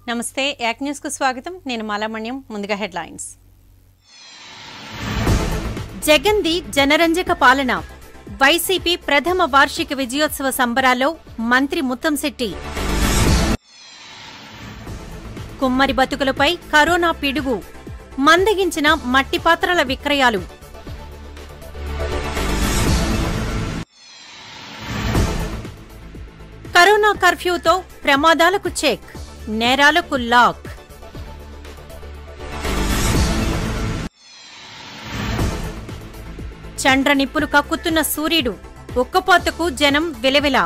నమస్తే యాక్ న్యూస్ కు స్వాగతం నేను మాలామణ్యం ముందుగా హెడ్లైన్స్ జగన్ది జనరంజక పాలన వైసీపీ ప్రథమ వార్షిక విజయోత్సవ సంబరాల్లో మంత్రి ముత్తంశెట్టి కుమ్మరి బతుకులపై కరోనా పిడుగు మందగించిన మట్టి పాత్రల విక్రయాలు కరోనా కర్ఫ్యూతో ప్రమాదాలకు చెక్ నేరాలకు లాక్ చండ్ర నిప్పులు కక్కుతున్న సూర్యుడు ఉక్కపోతకు జనం విలవిల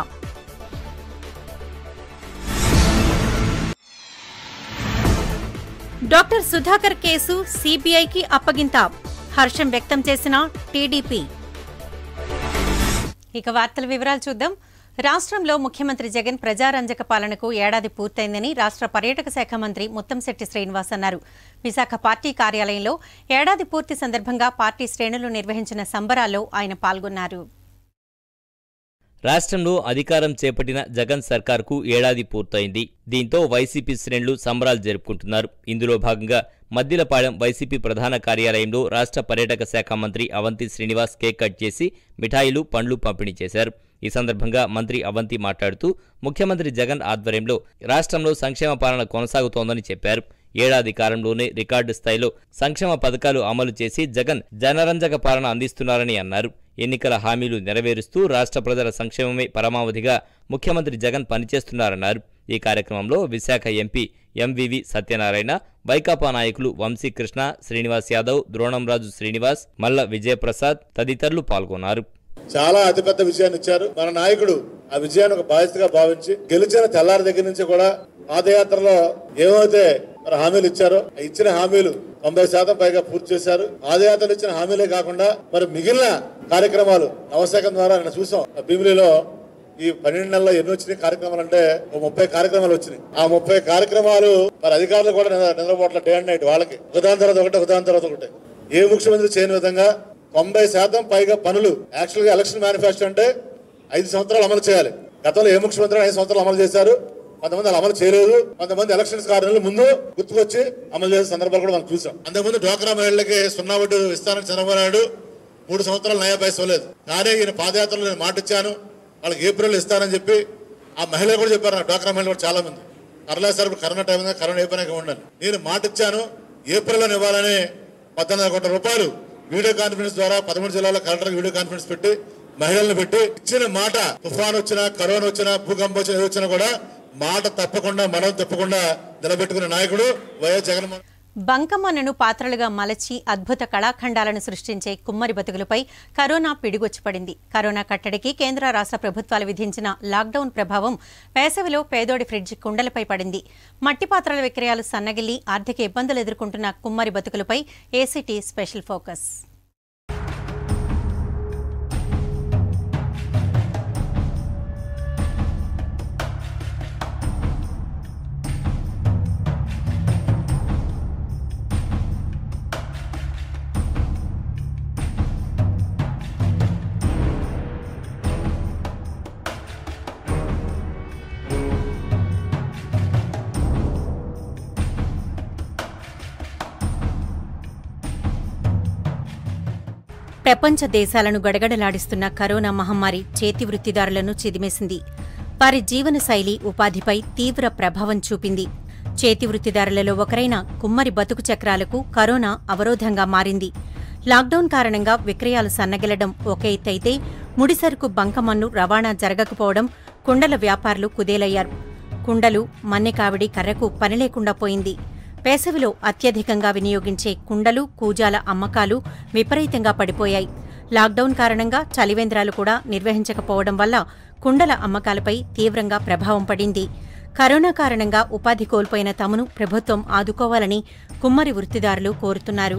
డాక్టర్ సుధాకర్ కేసు సిబిఐకి అప్పగింత హర్షం వ్యక్తం చేసిన టీడీపీ ఇక వార్తల వివరాలు చూద్దాం రాష్ట్రంలో ముఖ్యమంత్రి జగన్ ప్రజారంజక పాలనకు ఏడాది పూర్తయిందని రాష్ట్ర పర్యాటక శాఖ మంత్రి ముత్తంశెట్టి శ్రీనివాస్ అన్నారు విశాఖ పార్టీ కార్యాలయంలో ఏడాది పూర్తి సందర్భంగా పార్టీ శ్రేణులు నిర్వహించిన సంబరాల్లో ఆయన పాల్గొన్నారు రాష్ట్రంలో అధికారం చేపట్టిన జగన్ సర్కార్కు ఏడాది పూర్తయింది దీంతో వైసీపీ శ్రేణులు సంబరాలు జరుపుకుంటున్నారు ఇందులో భాగంగా మద్దిలపాలెం వైసీపీ ప్రధాన కార్యాలయంలో రాష్ట్ర పర్యాటక శాఖ మంత్రి అవంతి శ్రీనివాస్ కేక్ కట్ చేసి మిఠాయిలు పండ్లు పంపిణీ చేశారు ఈ సందర్భంగా మంత్రి అవంతి మాట్లాడుతూ ముఖ్యమంత్రి జగన్ ఆధ్వర్యంలో రాష్ట్రంలో సంక్షేమ పాలన కొనసాగుతోందని చెప్పారు ఏడాది కాలంలోనే రికార్డు స్థాయిలో సంక్షేమ పథకాలు అమలు చేసి జగన్ జనరంజక పాలన అందిస్తున్నారని అన్నారు ఎన్నికల హామీలు నెరవేరుస్తూ రాష్ట్ర ప్రజల సంక్షేమమే పరమావధిగా ముఖ్యమంత్రి జగన్ పనిచేస్తున్నారన్నారు ఈ కార్యక్రమంలో విశాఖ ఎంపీ ఎంవివి సత్యనారాయణ వైకాపా నాయకులు వంశీకృష్ణ శ్రీనివాస్ యాదవ్ ద్రోణంరాజు శ్రీనివాస్ మల్ల విజయప్రసాద్ తదితరులు పాల్గొన్నారు చాలా అతిపెద్ద విజయాన్ని ఇచ్చారు మన నాయకుడు ఆ విజయాన్ని ఒక బాధ్యతగా భావించి గెలిచిన తెల్లారి దగ్గర నుంచి కూడా పాదయాత్రలో ఏమైతే మరి హామీలు ఇచ్చారో ఆ ఇచ్చిన హామీలు తొంభై శాతం పైగా పూర్తి చేశారు పాదయాత్రలు ఇచ్చిన హామీలే కాకుండా మరి మిగిలిన కార్యక్రమాలు నవశాఖం ద్వారా నిన్న చూసాం ఆ భీమిలిలో ఈ పన్నెండు నెలల్లో ఎన్ని వచ్చినాయి కార్యక్రమాలు అంటే ఒక ముప్పై కార్యక్రమాలు వచ్చినాయి ఆ ముప్పై కార్యక్రమాలు మరి అధికారులు కూడా నిద్ర- నిద్రపోట్ల డే అండ్ నైట్ వాళ్ళకి ఒకదాని తర్వాత ఒకటి ఒకదాని తర్వాత ఒకటి ఏ ముఖ్యమంత్రి చేయని విధంగా తొంభై శాతం పైగా పనులు యాక్చువల్ గా ఎలక్షన్ మేనిఫెస్టో అంటే ఐదు సంవత్సరాలు అమలు చేయాలి గతంలో ఏ ముఖ్యమంత్రి ఐదు సంవత్సరాలు అమలు చేశారు కొంతమంది అలా అమలు చేయలేదు కొంతమంది ఎలక్షన్స్ ఆరు నెలల ముందు గుర్తుకొచ్చి అమలు చేసే సందర్భాలు కూడా మనం చూసాం అంతకుముందు డ్వాక్రా మహిళలకి సున్నా వడ్డీ ఇస్తానని చంద్రబాబు నాయుడు మూడు సంవత్సరాలు నయా పైసా ఇవ్వలేదు కానీ ఈయన పాదయాత్రలో నేను మాట ఇచ్చాను వాళ్ళకి ఏప్రిల్ ఇస్తానని చెప్పి ఆ మహిళలు కూడా చెప్పారు నాకు డ్వాక్రా మహిళలు కూడా చాలా మంది కరోనా సార్ ఇప్పుడు కరోనా టైం ఉంది, కరోనా అయిపోయినాక ఉండాలి నేను మాట ఇచ్చాను ఏప్రిల్లో ఇవ్వాలని పద్దెనిమిది కోట్ల రూపాయలు వీడియో కాన్ఫరెన్స్ ద్వారా పదమూడు జిల్లాల కలెక్టర్ వీడియో కాన్ఫరెన్స్ పెట్టి మహిళలను పెట్టి ఇచ్చిన మాట తుఫాన్ వచ్చినా కరోనా వచ్చినా భూకంపం వచ్చినా ఏది వచ్చినా కూడా మాట తప్పకుండా మనం తప్పకుండా నిలబెట్టుకున్న నాయకుడు వైఎస్ జగన్మోహన్ బంకమన్నను పాత్రలుగా మలచి అద్భుత కళాఖండాలను సృష్టించే కుమ్మరి బతుకులపై కరోనా పిడిగొచ్చిపడింది కరోనా కట్టడికి కేంద్ర రాష్ట్ర ప్రభుత్వాలు విధించిన లాక్డౌన్ ప్రభావం వేసవిలో పేదోడి ఫ్రిడ్జ్ కుండలపై పడింది మట్టి పాత్రల విక్రయాలు సన్నగిల్లి ఆర్థిక ఇబ్బందులు ఎదుర్కొంటున్న కుమ్మరి బతుకులపై ఏసీటీ స్పెషల్ ఫోకస్ ప్రపంచ దేశాలను గడగడలాడిస్తున్న కరోనా మహమ్మారి చేతి వృత్తిదారులను చిదిమేసింది వారి జీవన శైలి ఉపాధిపై తీవ్ర ప్రభావం చూపింది చేతి వృత్తిదారులలో ఒకరైన కుమ్మరి బతుకు చక్రాలకు కరోనా అవరోధంగా మారింది లాక్డౌన్ కారణంగా విక్రయాలు సన్నగిలడం ఒక ఎత్తైతే ముడిసరుకు బంకమన్ను రవాణా జరగకపోవడం కుండల వ్యాపారులు కుదేలయ్యారు కుండలు మన్నెకావిడి కర్రకు పనిలేకుండా పోయింది వేసవిలో అత్యధికంగా వినియోగించే కుండలు కూజాల అమ్మకాలు విపరీతంగా పడిపోయాయి లాక్డౌన్ కారణంగా చలివేంద్రాలు కూడా నిర్వహించకపోవడం వల్ల కుండల అమ్మకాలపై తీవ్రంగా ప్రభావం పడింది కరోనా కారణంగా ఉపాధి కోల్పోయిన తమను ప్రభుత్వం ఆదుకోవాలని కుమ్మరి వృత్తిదారులు కోరుతున్నారు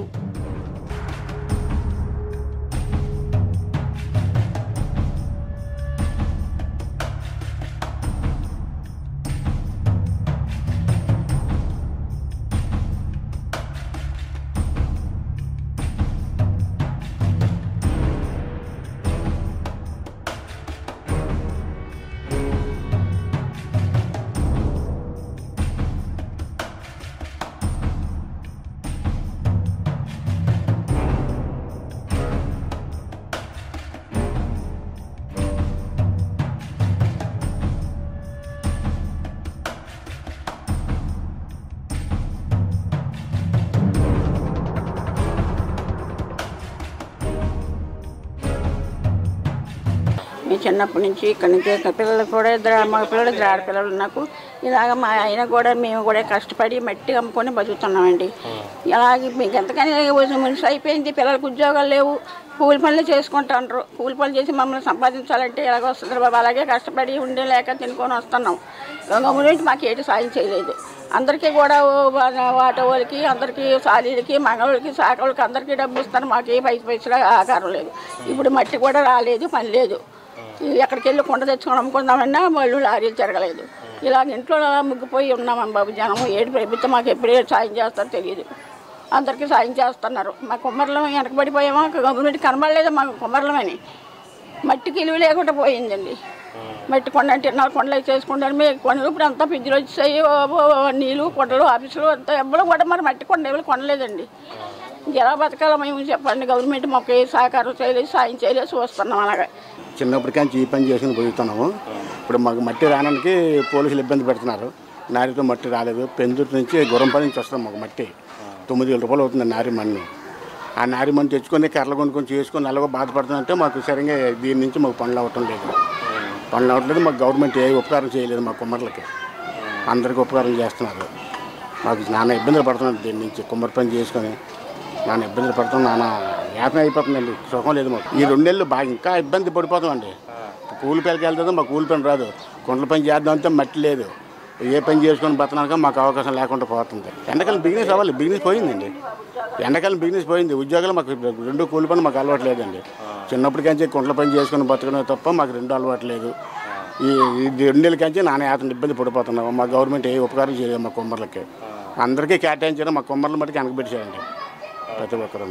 చిన్నప్పటి నుంచి ఇక్కడి నుంచి ఇక్కడ పిల్లలు కూడా ఇద్దరు మగ పిల్లలు ఇద్దరు ఆడపిల్లలు నాకు ఇలాగ మా ఆయన కూడా మేము కూడా కష్టపడి మట్టి అమ్ముకొని బతుకుతున్నామండి ఇలాగే మీకు ఎంతకని మనిషి అయిపోయింది పిల్లలకు ఉద్యోగాలు లేవు కూలి పనులు చేసుకుంటాండ్రు కూలి పనులు చేసి మమ్మల్ని సంపాదించాలంటే ఎలాగ వస్తుంది బాబు అలాగే కష్టపడి ఉండే లేక తినుకొని వస్తున్నాం గవర్నమెంట్ మాకు ఏటి సాయం చేయలేదు అందరికీ కూడా ఆటో వాళ్ళకి అందరికీ సాలీలకి మగవాళ్ళకి సాకవాళ్ళకి అందరికీ డబ్బు ఇస్తారు మాకు ఏ పైసలు పైసలు ఆకారం లేదు ఇప్పుడు మట్టి కూడా రాలేదు పని లేదు ఎక్కడికి వెళ్ళి కొండ తెచ్చుకొని అమ్ముకుందామన్నా వాళ్ళు లారీలు తిరగలేదు ఇలాగ ఇంట్లో ముగ్గిపోయి ఉన్నాం బాబు జనం ఏడు ప్రభుత్వం మాకు ఎప్పుడే సాయం చేస్తారో తెలియదు అందరికీ సాయం చేస్తున్నారు మా కుమ్మర్లం వెనకబడిపోయామా గవర్నమెంట్ కనబడలేదు మాకు కుమ్మర్లమని మట్టికి ఇలువ లేకుండా పోయిందండి మట్టి కొండ అంటే నా కొండలు అవి చేసుకుంటారు మీ కొండలు ఇప్పుడు అంతా పిజ్జులు వచ్చాయి ఓ, ఓ, ఓ, నీళ్ళు కొండలు ఆఫీసులు అంతా ఎవ్వరు కూడా మరి మట్టి కొండ ఎవరు కొనలేదండి ఎలా బతకాలో మేము చెప్పండి గవర్నమెంట్ మాకు ఏ సహకారం చేయలేదు సాయం చేయలేదు చూస్తున్నాం అలాగే చిన్నప్పటికీ ఈ పని చేసుకుని బతుకుతున్నాము ఇప్పుడు మాకు మట్టి రావడానికి పోలీసులు ఇబ్బంది పెడుతున్నారు నారితో మట్టి రాలేదు పెందుటి నుంచి గుర్రంపల్లి నుంచి వస్తాం మాకు మట్టి తొమ్మిది వేల రూపాయలు అవుతుంది నారి మన్ని ఆ నారి మన్ని తెచ్చుకొని కర్రలు కొనుక్కొని చేసుకొని అలాగో బాధపడుతుందంటే మాకు సరిగ్గా దీని నుంచి మాకు పనులు అవ్వటం లేదు పనులు అవ్వట్లేదు మాకు గవర్నమెంట్ ఏ ఉపకారం చేయలేదు మా కుమ్మర్లకి అందరికీ ఉపకారం చేస్తున్నారు మాకు నాన్న ఇబ్బందులు పడుతున్నారు దీని నుంచి కుమ్మరి పని చేసుకొని నాన్న ఇబ్బందులు పడుతున్నాం నాన్న యాతన అయిపోతుందండి సుఖం లేదు మాకు ఈ రెండు నెలలు బాగా ఇంకా ఇబ్బంది పడిపోతామండి కూలి పనికి వెళ్తుందో మాకు కూలి పని రాదు కొండల పని చేద్దాం అంటే మట్టి లేదు ఏ పని చేసుకొని బతనాక మాకు అవకాశం లేకుండా పోతుంది ఎండాకాలం బిజినెస్ అవ్వాలి బిజినెస్ పోయిందండి ఎండాకాలం బిజినెస్ పోయింది ఉద్యోగాలు మాకు రెండు కూలి పని మాకు అలవాటు లేదండి చిన్నప్పటికంచి కొండల పని చేసుకొని బతకడం తప్ప మాకు రెండు అలవాటు లేదు ఈ ఈ రెండు నెలల కంచి నాన్న యాతన ఇబ్బంది పడిపోతున్నాము మా గవర్నమెంట్ ఏ ఉపకారం చేయలేదు మా కుమ్మర్లకి అందరికీ కేటాయించారు మా కుమ్మర్ల మట్టుకు వెనకబెట్టారండి ప్రతి ఒక్కరూ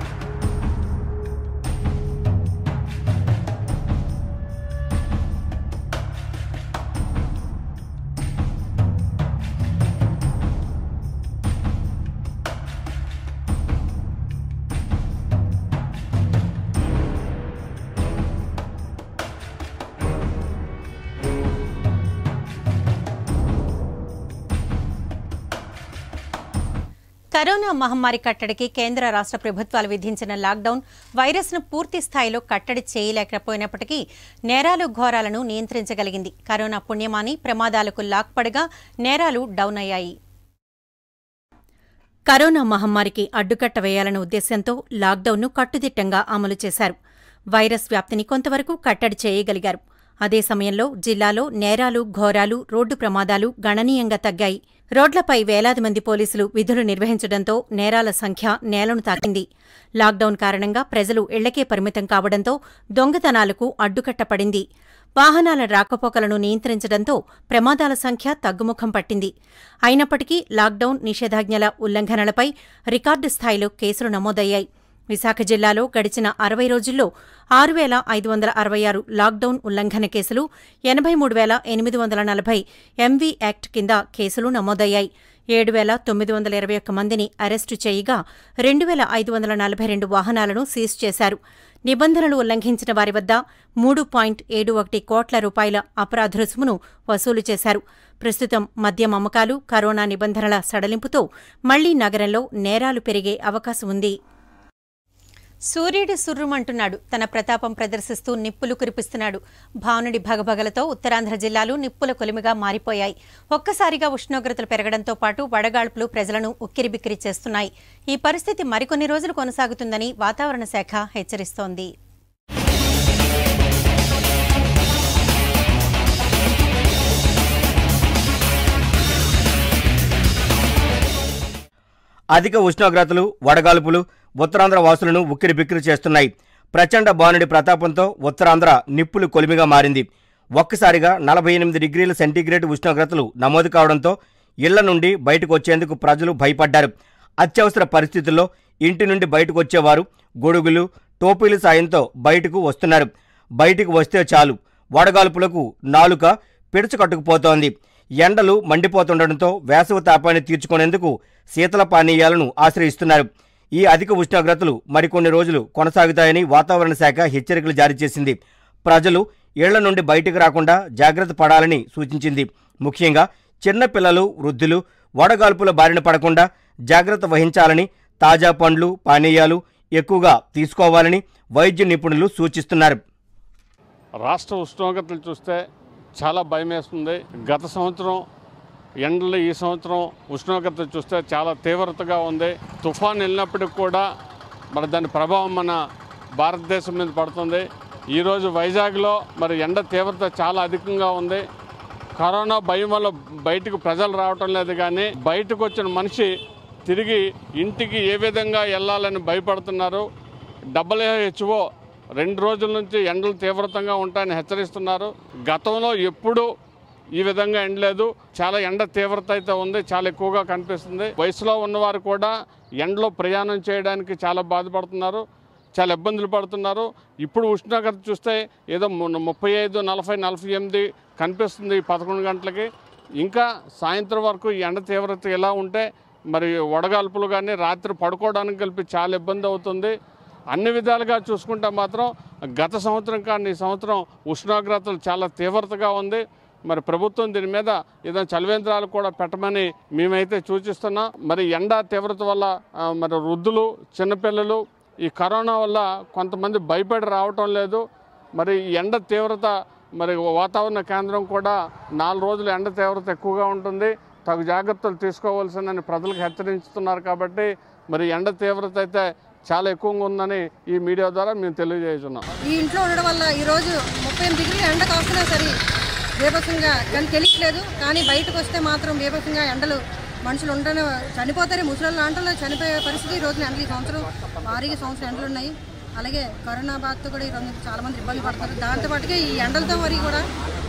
కరోనా మహమ్మారి కట్టడికి కేంద్ర రాష్ట్ర ప్రభుత్వాలు విధించిన లాక్డౌన్ వైరస్ను పూర్తి స్థాయిలో కట్టడి చేయలేకపోయినప్పటికీ నేరాలు ఘోరాలను నియంత్రించగలిగింది కరోనా పుణ్యమాని ప్రమాదాలకు లాక్పడగా నేరాలు డౌన్ అయ్యాయి కరోనా మహమ్మారికి అడ్డుకట్ట వేయాలన్న ఉద్దేశ్యంతో లాక్డౌన్ను కట్టుదిట్టంగా అమలు చేశారు వైరస్ వ్యాప్తిని కొంతవరకు కట్టడి చేయగలిగారు అదే సమయంలో జిల్లాలో నేరాలు ఘోరాలు రోడ్డు ప్రమాదాలు గణనీయంగా తగ్గాయి రోడ్లపై వేలాది మంది పోలీసులు విధులు నిర్వహించడంతో నేరాల సంఖ్య నేలను తాకింది లాక్డౌన్ కారణంగా ప్రజలు ఇళ్లకే పరిమితం కావడంతో దొంగతనాలకు అడ్డుకట్ట పడింది వాహనాల రాకపోకలను నియంత్రించడంతో ప్రమాదాల సంఖ్య తగ్గుముఖం పట్టింది అయినప్పటికీ లాక్డౌన్ నిషేధాజ్ఞల ఉల్లంఘనలపై రికార్డు స్థాయిలో కేసులు నమోదయ్యాయి విశాఖ జిల్లాలో గడిచిన అరవై రోజుల్లో ఆరు వేల ఐదు వందల అరవై ఆరు లాక్డౌన్ ఉల్లంఘన కేసులు ఎనభై మూడు వేల ఎనిమిది వందల నలభై ఎంవీ యాక్ట్ కింద కేసులు నమోదయ్యాయి ఏడు వేల తొమ్మిది వందల ఇరవై ఒక్క మందిని అరెస్టు చేయగా రెండు వేల ఐదు వందల నలభై రెండు వాహనాలను సీజ్ చేశారు నిబంధనలు ఉల్లంఘించిన వారి వద్ద మూడు పాయింట్ ఏడు ఒకటి కోట్ల రూపాయల అపరాధ రుసుమును వసూలు చేశారు ప్రస్తుతం మద్యం అమ్మకాలు కరోనా నిబంధనల సడలింపుతో మళ్లీ నగరంలో నేరాలు పెరిగే అవకాశం ఉంది సూర్యుడు సుర్రుమంటున్నాడు తన ప్రతాపం ప్రదర్శిస్తూ నిప్పులు కురిపిస్తున్నాడు భానుడి భగభగలతో ఉత్తరాంధ్ర జిల్లాలు నిప్పుల కొలిమిగా మారిపోయాయి ఒక్కసారిగా ఉష్ణోగ్రతలు పెరగడంతో పాటు వడగాల్పులు ప్రజలను ఉక్కిరిబిక్కిరి చేస్తున్నాయి ఈ పరిస్థితి మరికొన్ని రోజులు కొనసాగుతుందని వాతావరణ శాఖ హెచ్చరిస్తోంది అధిక ఉష్ణోగ్రతలు వడగాల్పులు ఉత్తరాంధ్ర వాసులను ఉక్కిరిబిక్కిరి చేస్తున్నాయి ప్రచండ బానుడి ప్రతాపంతో ఉత్తరాంధ్ర నిప్పులు కొలిమిగా మారింది ఒక్కసారిగా నలభై ఎనిమిది డిగ్రీల సెంటీగ్రేడ్ ఉష్ణోగ్రతలు నమోదు కావడంతో ఇళ్ల నుండి బయటకు వచ్చేందుకు ప్రజలు భయపడ్డారు అత్యవసర పరిస్థితుల్లో ఇంటి నుండి బయటకు వచ్చేవారు గొడుగులు టోపీల సాయంతో బయటకు వస్తున్నారు బయటకు వస్తే చాలు వడగాల్పులకు నాలుక పిడుచుకట్టుకుపోతోంది ఎండలు మండిపోతుండటంతో వేసవి తాపాన్ని తీర్చుకునేందుకు శీతల పానీయాలను ఆశ్రయిస్తున్నారు ఈ అధిక ఉష్ణోగ్రతలు మరికొన్ని రోజులు కొనసాగుతాయని వాతావరణ శాఖ హెచ్చరికలు జారీ చేసింది ప్రజలు ఇళ్ల నుండి బయటకు రాకుండా జాగ్రత్త పడాలని సూచించింది ముఖ్యంగా చిన్న పిల్లలు వృద్ధులు వడగాల్పుల బారిన పడకుండా జాగ్రత్త వహించాలని తాజా పండ్లు పానీయాలు ఎక్కువగా తీసుకోవాలని వైద్య నిపుణులు సూచిస్తున్నారు రాష్ట్ర ఉష్ణోగ్రతలు చూస్తే చాలా భయం వేస్తుంది గత సంవత్సరం ఎండలు ఈ సంవత్సరం ఉష్ణోగ్రత చూస్తే చాలా తీవ్రతగా ఉంది తుఫాన్ వెళ్ళినప్పటికి కూడా మరి దాని ప్రభావం మన భారతదేశం మీద పడుతుంది ఈరోజు వైజాగ్లో మరి ఎండ తీవ్రత చాలా అధికంగా ఉంది కరోనా భయం వల్ల బయటకు ప్రజలు రావటం లేదు కానీ బయటకు వచ్చిన మనిషి తిరిగి ఇంటికి ఏ విధంగా వెళ్ళాలని భయపడుతున్నారు డబ్ల్యూహెచ్ఓ రెండు రోజుల నుంచి ఎండలు తీవ్రతంగా ఉంటాయని హెచ్చరిస్తున్నారు గతంలో ఎప్పుడు ఈ విధంగా ఎండలేదు చాలా ఎండ తీవ్రత అయితే ఉంది చాలా ఎక్కువగా కనిపిస్తుంది వయసులో ఉన్నవారు కూడా ఎండలో ప్రయాణం చేయడానికి చాలా బాధపడుతున్నారు చాలా ఇబ్బందులు పడుతున్నారు ఇప్పుడు ఉష్ణోగ్రత చూస్తే ఏదో ము- ముప్పై ఐదు నలభై నలభై ఎనిమిది కనిపిస్తుంది ఈ పదకొండు గంటలకి ఇంకా సాయంత్రం వరకు ఈ ఎండ తీవ్రత ఎలా ఉంటే మరి వడగాల్పులు కానీ రాత్రి పడుకోవడానికి కలిపి చాలా ఇబ్బంది అవుతుంది అన్ని విధాలుగా చూసుకుంటే మాత్రం గత సంవత్సరం కానీ ఈ సంవత్సరం ఉష్ణోగ్రతలు చాలా తీవ్రతగా ఉంది మరి ప్రభుత్వం దీని మీద ఏదైనా చలివేంద్రాలు కూడా పెట్టమని మేమైతే సూచిస్తున్నాం మరి ఎండ తీవ్రత వల్ల ఆ, మరి వృద్ధులు చిన్నపిల్లలు ఈ కరోనా వల్ల కొంతమంది భయపడి రావటం లేదు మరి ఈ ఎండ తీవ్రత మరి వాతావరణ కేంద్రం కూడా నాలుగు రోజులు ఎండ తీవ్రత ఎక్కువగా ఉంటుంది తగు జాగ్రత్తలు తీసుకోవాల్సిందని ప్రజలకు హెచ్చరించుతున్నారు కాబట్టి మరి ఎండ తీవ్రత అయితే చాలా ఎక్కువగా ఉందని ఈ మీడియా ద్వారా మేము తెలియజేస్తున్నాం ఈ ఇంట్లో ఉండడం వల్ల ఈరోజు ముప్పై ఎనిమిది డిగ్రీలు ఎండ కాస్తున్నా సరే బీభత్సంగా కానీ తెలియట్లేదు కానీ బయటకు వస్తే మాత్రం బీభత్సంగా ఎండలు మనుషులు ఉండని చనిపోతారు ముసలి లాంటి చనిపోయే పరిస్థితి ఈ రోజున ఎండలు ఈ సంవత్సరం భారీగా సంవత్సరం ఎండలు ఉన్నాయి అలాగే కరోనా బాధతో కూడా ఈ రోజు చాలా మంది ఇబ్బంది పడతారు దాంతో పాటుగా ఈ ఎండలతో మరి కూడా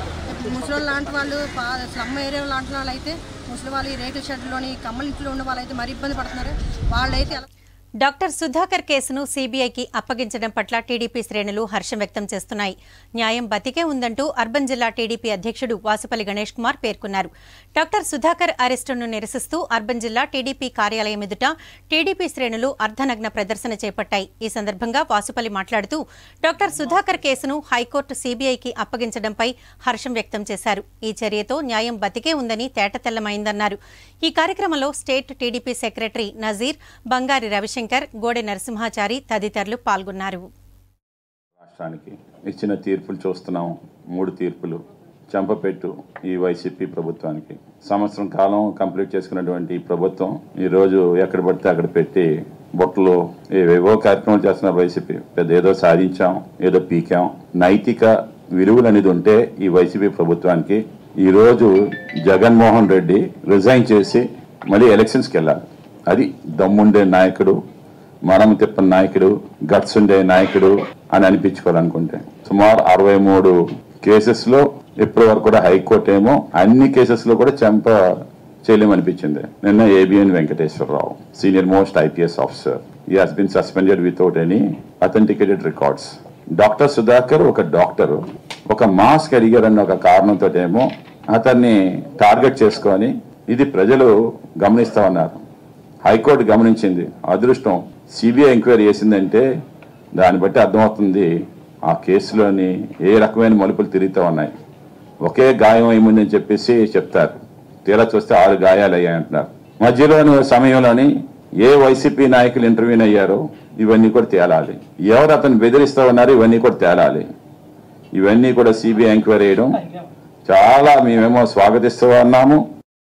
ముసలి లాంటి వాళ్ళు పా- స్లమ్ ఏరియా లాంటి వాళ్ళు అయితే ముసలి వాళ్ళు ఈ రేకుల షెడ్లోని కమ్మల ఇంట్లో ఉన్న వాళ్ళైతే మరి ఇబ్బంది పడుతున్నారు వాళ్ళైతే ఎలా డాక్టర్ సుధాకర్ కేసును సీబీఐకి అప్పగించడం పట్ల టీడీపీ శ్రేణులు హర్షం వ్యక్తం చేస్తున్నాయి న్యాయం బతికే ఉందంటూ అర్బన్ జిల్లా టీడీపీ అధ్యక్షుడు వాసుపల్లి గణేష్ కుమార్ పేర్కొన్నారు డాక్టర్ సుధాకర్ అరెస్టును నిరసిస్తూ అర్బన్ జిల్లా టీడీపీ కార్యాలయం ఎదుట టీడీపీ శ్రేణులు అర్ధనగ్న ప్రదర్శన చేపట్టాయి ఈ సందర్భంగా వాసుపల్లి మాట్లాడుతూ డాక్టర్ సుధాకర్ కేసును హైకోర్టు సీబీఐకి అప్పగించడంపై హర్షం వ్యక్తం చేశారు ఈ చర్యతో న్యాయం బతికే ఉందని తేటతెల్లమైందన్నారు ఈ కార్యక్రమంలో స్టేట్ టీడీపీ సెక్రటరీ నజీర్ బంగారి రవిశంకర్ గోడె నరసింహాచారి తదితరులు పాల్గొన్నారు రాష్ట్రానికి ఇచ్చిన తీర్పులు చూస్తున్నాం మూడు తీర్పులు చంపపెట్టు ఈ వైసీపీ ప్రభుత్వానికి సంవత్సరం కాలం కంప్లీట్ చేసుకున్నటువంటి ఈ ప్రభుత్వం ఈ రోజు ఎక్కడ పడితే అక్కడ పెట్టి బొట్టలు ఏవేవో కార్యక్రమాలు చేస్తున్నారు వైసీపీ పెద్ద ఏదో సాధించాం ఏదో పీకాం నైతిక విలువలు అనేది ఉంటే ఈ వైసీపీ ప్రభుత్వానికి ఈ రోజు జగన్మోహన్ రెడ్డి రిజైన్ చేసి మళ్ళీ ఎలక్షన్స్కి వెళ్ళాలి అది దమ్ముండే నాయకుడు మనం తిప్పని నాయకుడు గట్స్ ఉండే నాయకుడు అని అనిపించుకోవాలనుకుంటే సుమారు అరవై మూడు కేసెస్ లో ఇప్పటి వరకు కూడా హైకోర్టు ఏమో అన్ని కేసెస్ లో కూడా చెంప చేయలేమనిపించింది నిన్న ABN Venkateswara Rao senior most IPS officer he has been suspended without any authenticated records doctor Sudhakar ఒక డాక్టర్ ఒక మాస్క్ అడిగారన్న ఒక కారణంతో ఏమో అతన్ని టార్గెట్ చేసుకొని ఇది ప్రజలు గమనిస్తా ఉన్నారు హైకోర్టు గమనించింది అదృష్టం సిబిఐ ఎంక్వైరీ చేసిందంటే దాన్ని బట్టి అర్థమవుతుంది ఆ కేసులోని ఏ రకమైన మలుపులు తిరుగుతూ ఉన్నాయి ఒకే గాయం ఏముందని చెప్పేసి చెప్తారు తీరా చూస్తే ఆరు గాయాలు అయ్యాయి అంటున్నారు మధ్యలోని సమయంలోని ఏ వైసీపీ నాయకులు ఇంటర్వ్యూన్ అయ్యారో ఇవన్నీ కూడా తేలాలి ఎవరు అతను బెదిరిస్తా ఉన్నారు ఇవన్నీ కూడా తేలాలి ఇవన్నీ కూడా సిబిఐ ఎంక్వైరీ చేయడం చాలా మేమేమో స్వాగతిస్తూ ఉన్నాము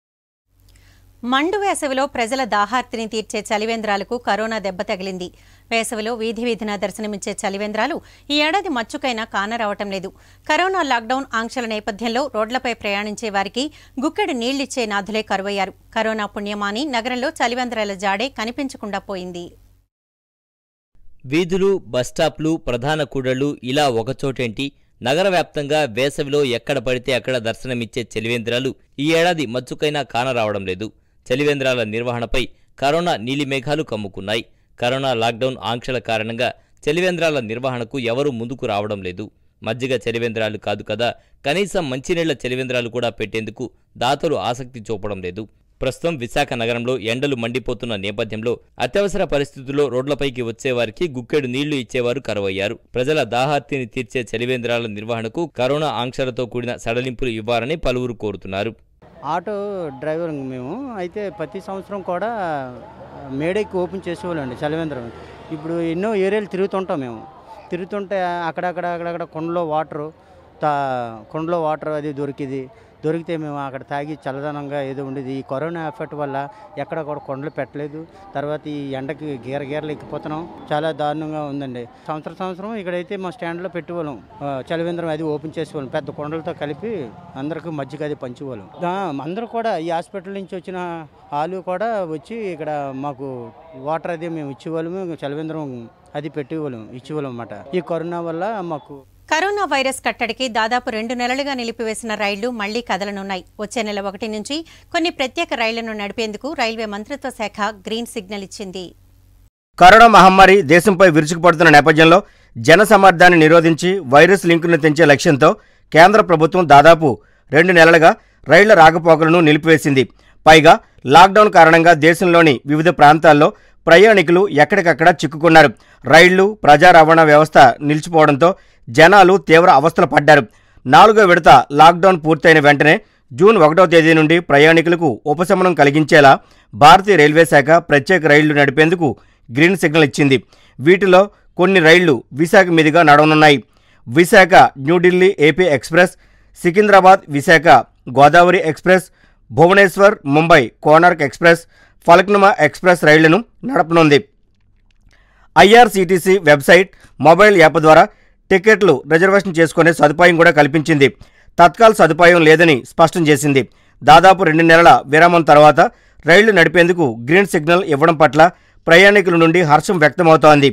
మండు వేసవిలో ప్రజల దాహార్తిని తీర్చే చలివేంద్రాలకు కరోనా దెబ్బ తగిలింది వేసవిలో వీధి వీధిన దర్శనమిచ్చే చలివేంద్రాలు ఈ ఏడాది మచ్చుకైనా కానరావటం లేదు కరోనా లాక్డౌన్ ఆంక్షల నేపథ్యంలో రోడ్లపై ప్రయాణించే వారికి గుక్కెడు నీళ్లిచ్చే నాథులే కరువయ్యారు కరోనా పుణ్యమాని నగరంలో చలివేంద్రాల జాడే కనిపించకుండా పోయింది వీధులు బస్టాప్లు ప్రధాన కూడళ్లు ఇలా ఒకచోటేంటి నగర వ్యాప్తంగా వేసవిలో ఎక్కడ పడితే అక్కడ దర్శనమిచ్చే చలివేంద్రాలు ఈ ఏడాది మచ్చుకైనా కానరావడం లేదు చలివేంద్రాల నిర్వహణపై కరోనా నీలిమేఘాలు కమ్ముకున్నాయి కరోనా లాక్డౌన్ ఆంక్షల కారణంగా చలివేంద్రాల నిర్వహణకు ఎవరూ ముందుకు రావడం లేదు మజ్జిగ చలివేంద్రాలు కాదు కదా కనీసం మంచినీళ్ల చలివేంద్రాలు కూడా పెట్టేందుకు దాతలు ఆసక్తి చూపడం లేదు ప్రస్తుతం విశాఖ నగరంలో ఎండలు మండిపోతున్న నేపథ్యంలో అత్యవసర పరిస్థితుల్లో రోడ్లపైకి వచ్చేవారికి గుక్కెడు నీళ్లు ఇచ్చేవారు కరువయ్యారు ప్రజల దాహార్తిని తీర్చే చలివేంద్రాల నిర్వహణకు కరోనా ఆంక్షలతో కూడిన సడలింపులు ఇవ్వాలని పలువురు కోరుతున్నారు ఆటో డ్రైవర్ మేము అయితే ప్రతి సంవత్సరం కూడా మేడేకి ఓపెన్ చేసేవాళ్ళండి చలివేంద్రం ఇప్పుడు ఎన్నో ఏరియాలు తిరుగుతుంటాం మేము తిరుగుతుంటే అక్కడక్కడ అక్కడక్కడ కొండలో వాటరు తా కుండలో వాటర్ అది దొరికింది దొరికితే మేము అక్కడ తాగి చల్లదనంగా ఏదో ఉండేది ఈ కరోనా ఎఫెక్ట్ వల్ల ఎక్కడ కూడా కొండలు పెట్టలేదు తర్వాత ఈ ఎండకి గీర గీరలు ఎక్కిపోతున్నాం చాలా దారుణంగా ఉందండి సంవత్సరం సంవత్సరం ఇక్కడైతే మా స్టాండ్లో పెట్టేవాళ్ళం ఆ, చలివేంద్రం అది ఓపెన్ చేసేవాళ్ళం పెద్ద కొండలతో కలిపి అందరికీ మజ్జిగ అది పంచేవాళ్ళం ఆ, అందరూ కూడా ఈ హాస్పిటల్ నుంచి వచ్చిన వాళ్ళు కూడా వచ్చి ఇక్కడ మాకు వాటర్ అది మేము ఇచ్చేవాళ్ళము చలివేంద్రం అది పెట్టేవాళ్ళం ఇచ్చేవాళ్ళం అన్నమాట ఈ కరోనా వల్ల మాకు కరోనా వైరస్ కట్టడికి దాదాపు రెండు నెలలుగా నిలిపివేసిన రైళ్లు మళ్లీ కదలనున్నాయి వచ్చే నెల ఒకటి నుంచి కొన్ని ప్రత్యేక రైళ్లను నడిపేందుకు రైల్వే మంత్రిత్వ శాఖ గ్రీన్ సిగ్నల్ ఇచ్చింది కరోనా మహమ్మారి దేశంపై విరుచుకుపడుతున్న నేపథ్యంలో జన సమర్థాన్ని నిరోధించి వైరస్ లింకును తెంచే లక్ష్యంతో కేంద్ర ప్రభుత్వం దాదాపు రెండు నెలలుగా రైళ్ల రాకపోకలను నిలిపివేసింది పైగా లాక్డౌన్ కారణంగా దేశంలోని వివిధ ప్రాంతాల్లో ప్రయాణికులు ఎక్కడికక్కడ చిక్కుకున్నారు రైళ్లు ప్రజా రవాణా వ్యవస్థ నిలిచిపోవడంతో జనాలు తీవ్ర అవస్థలు పడ్డారు నాలుగో విడత లాక్డౌన్ పూర్తయిన వెంటనే జూన్ ఒకటో తేదీ నుండి ప్రయాణికులకు ఉపశమనం కలిగించేలా భారతీయ రైల్వే శాఖ ప్రత్యేక రైళ్లు నడిపేందుకు గ్రీన్ సిగ్నల్ ఇచ్చింది వీటిలో కొన్ని రైళ్లు విశాఖ మీదుగా నడవనున్నాయి Visakha New Delhi AP express Secunderabad Visakha Godavari express Bhubaneswar Mumbai Konark express Falaknuma express రైళ్లను నడపనుంది ఐఆర్సీటీసీ వెబ్సైట్ మొబైల్ యాప్ ద్వారా టికెట్లు రిజర్వేషన్ చేసుకునే సదుపాయం కూడా కల్పించింది తత్కాల్ సదుపాయం లేదని స్పష్టం చేసింది దాదాపు రెండు నెలల విరామం తర్వాత రైళ్లు నడిపేందుకు గ్రీన్ సిగ్నల్ ఇవ్వడం పట్ల ప్రయాణికుల నుండి హర్షం వ్యక్తమవుతోంది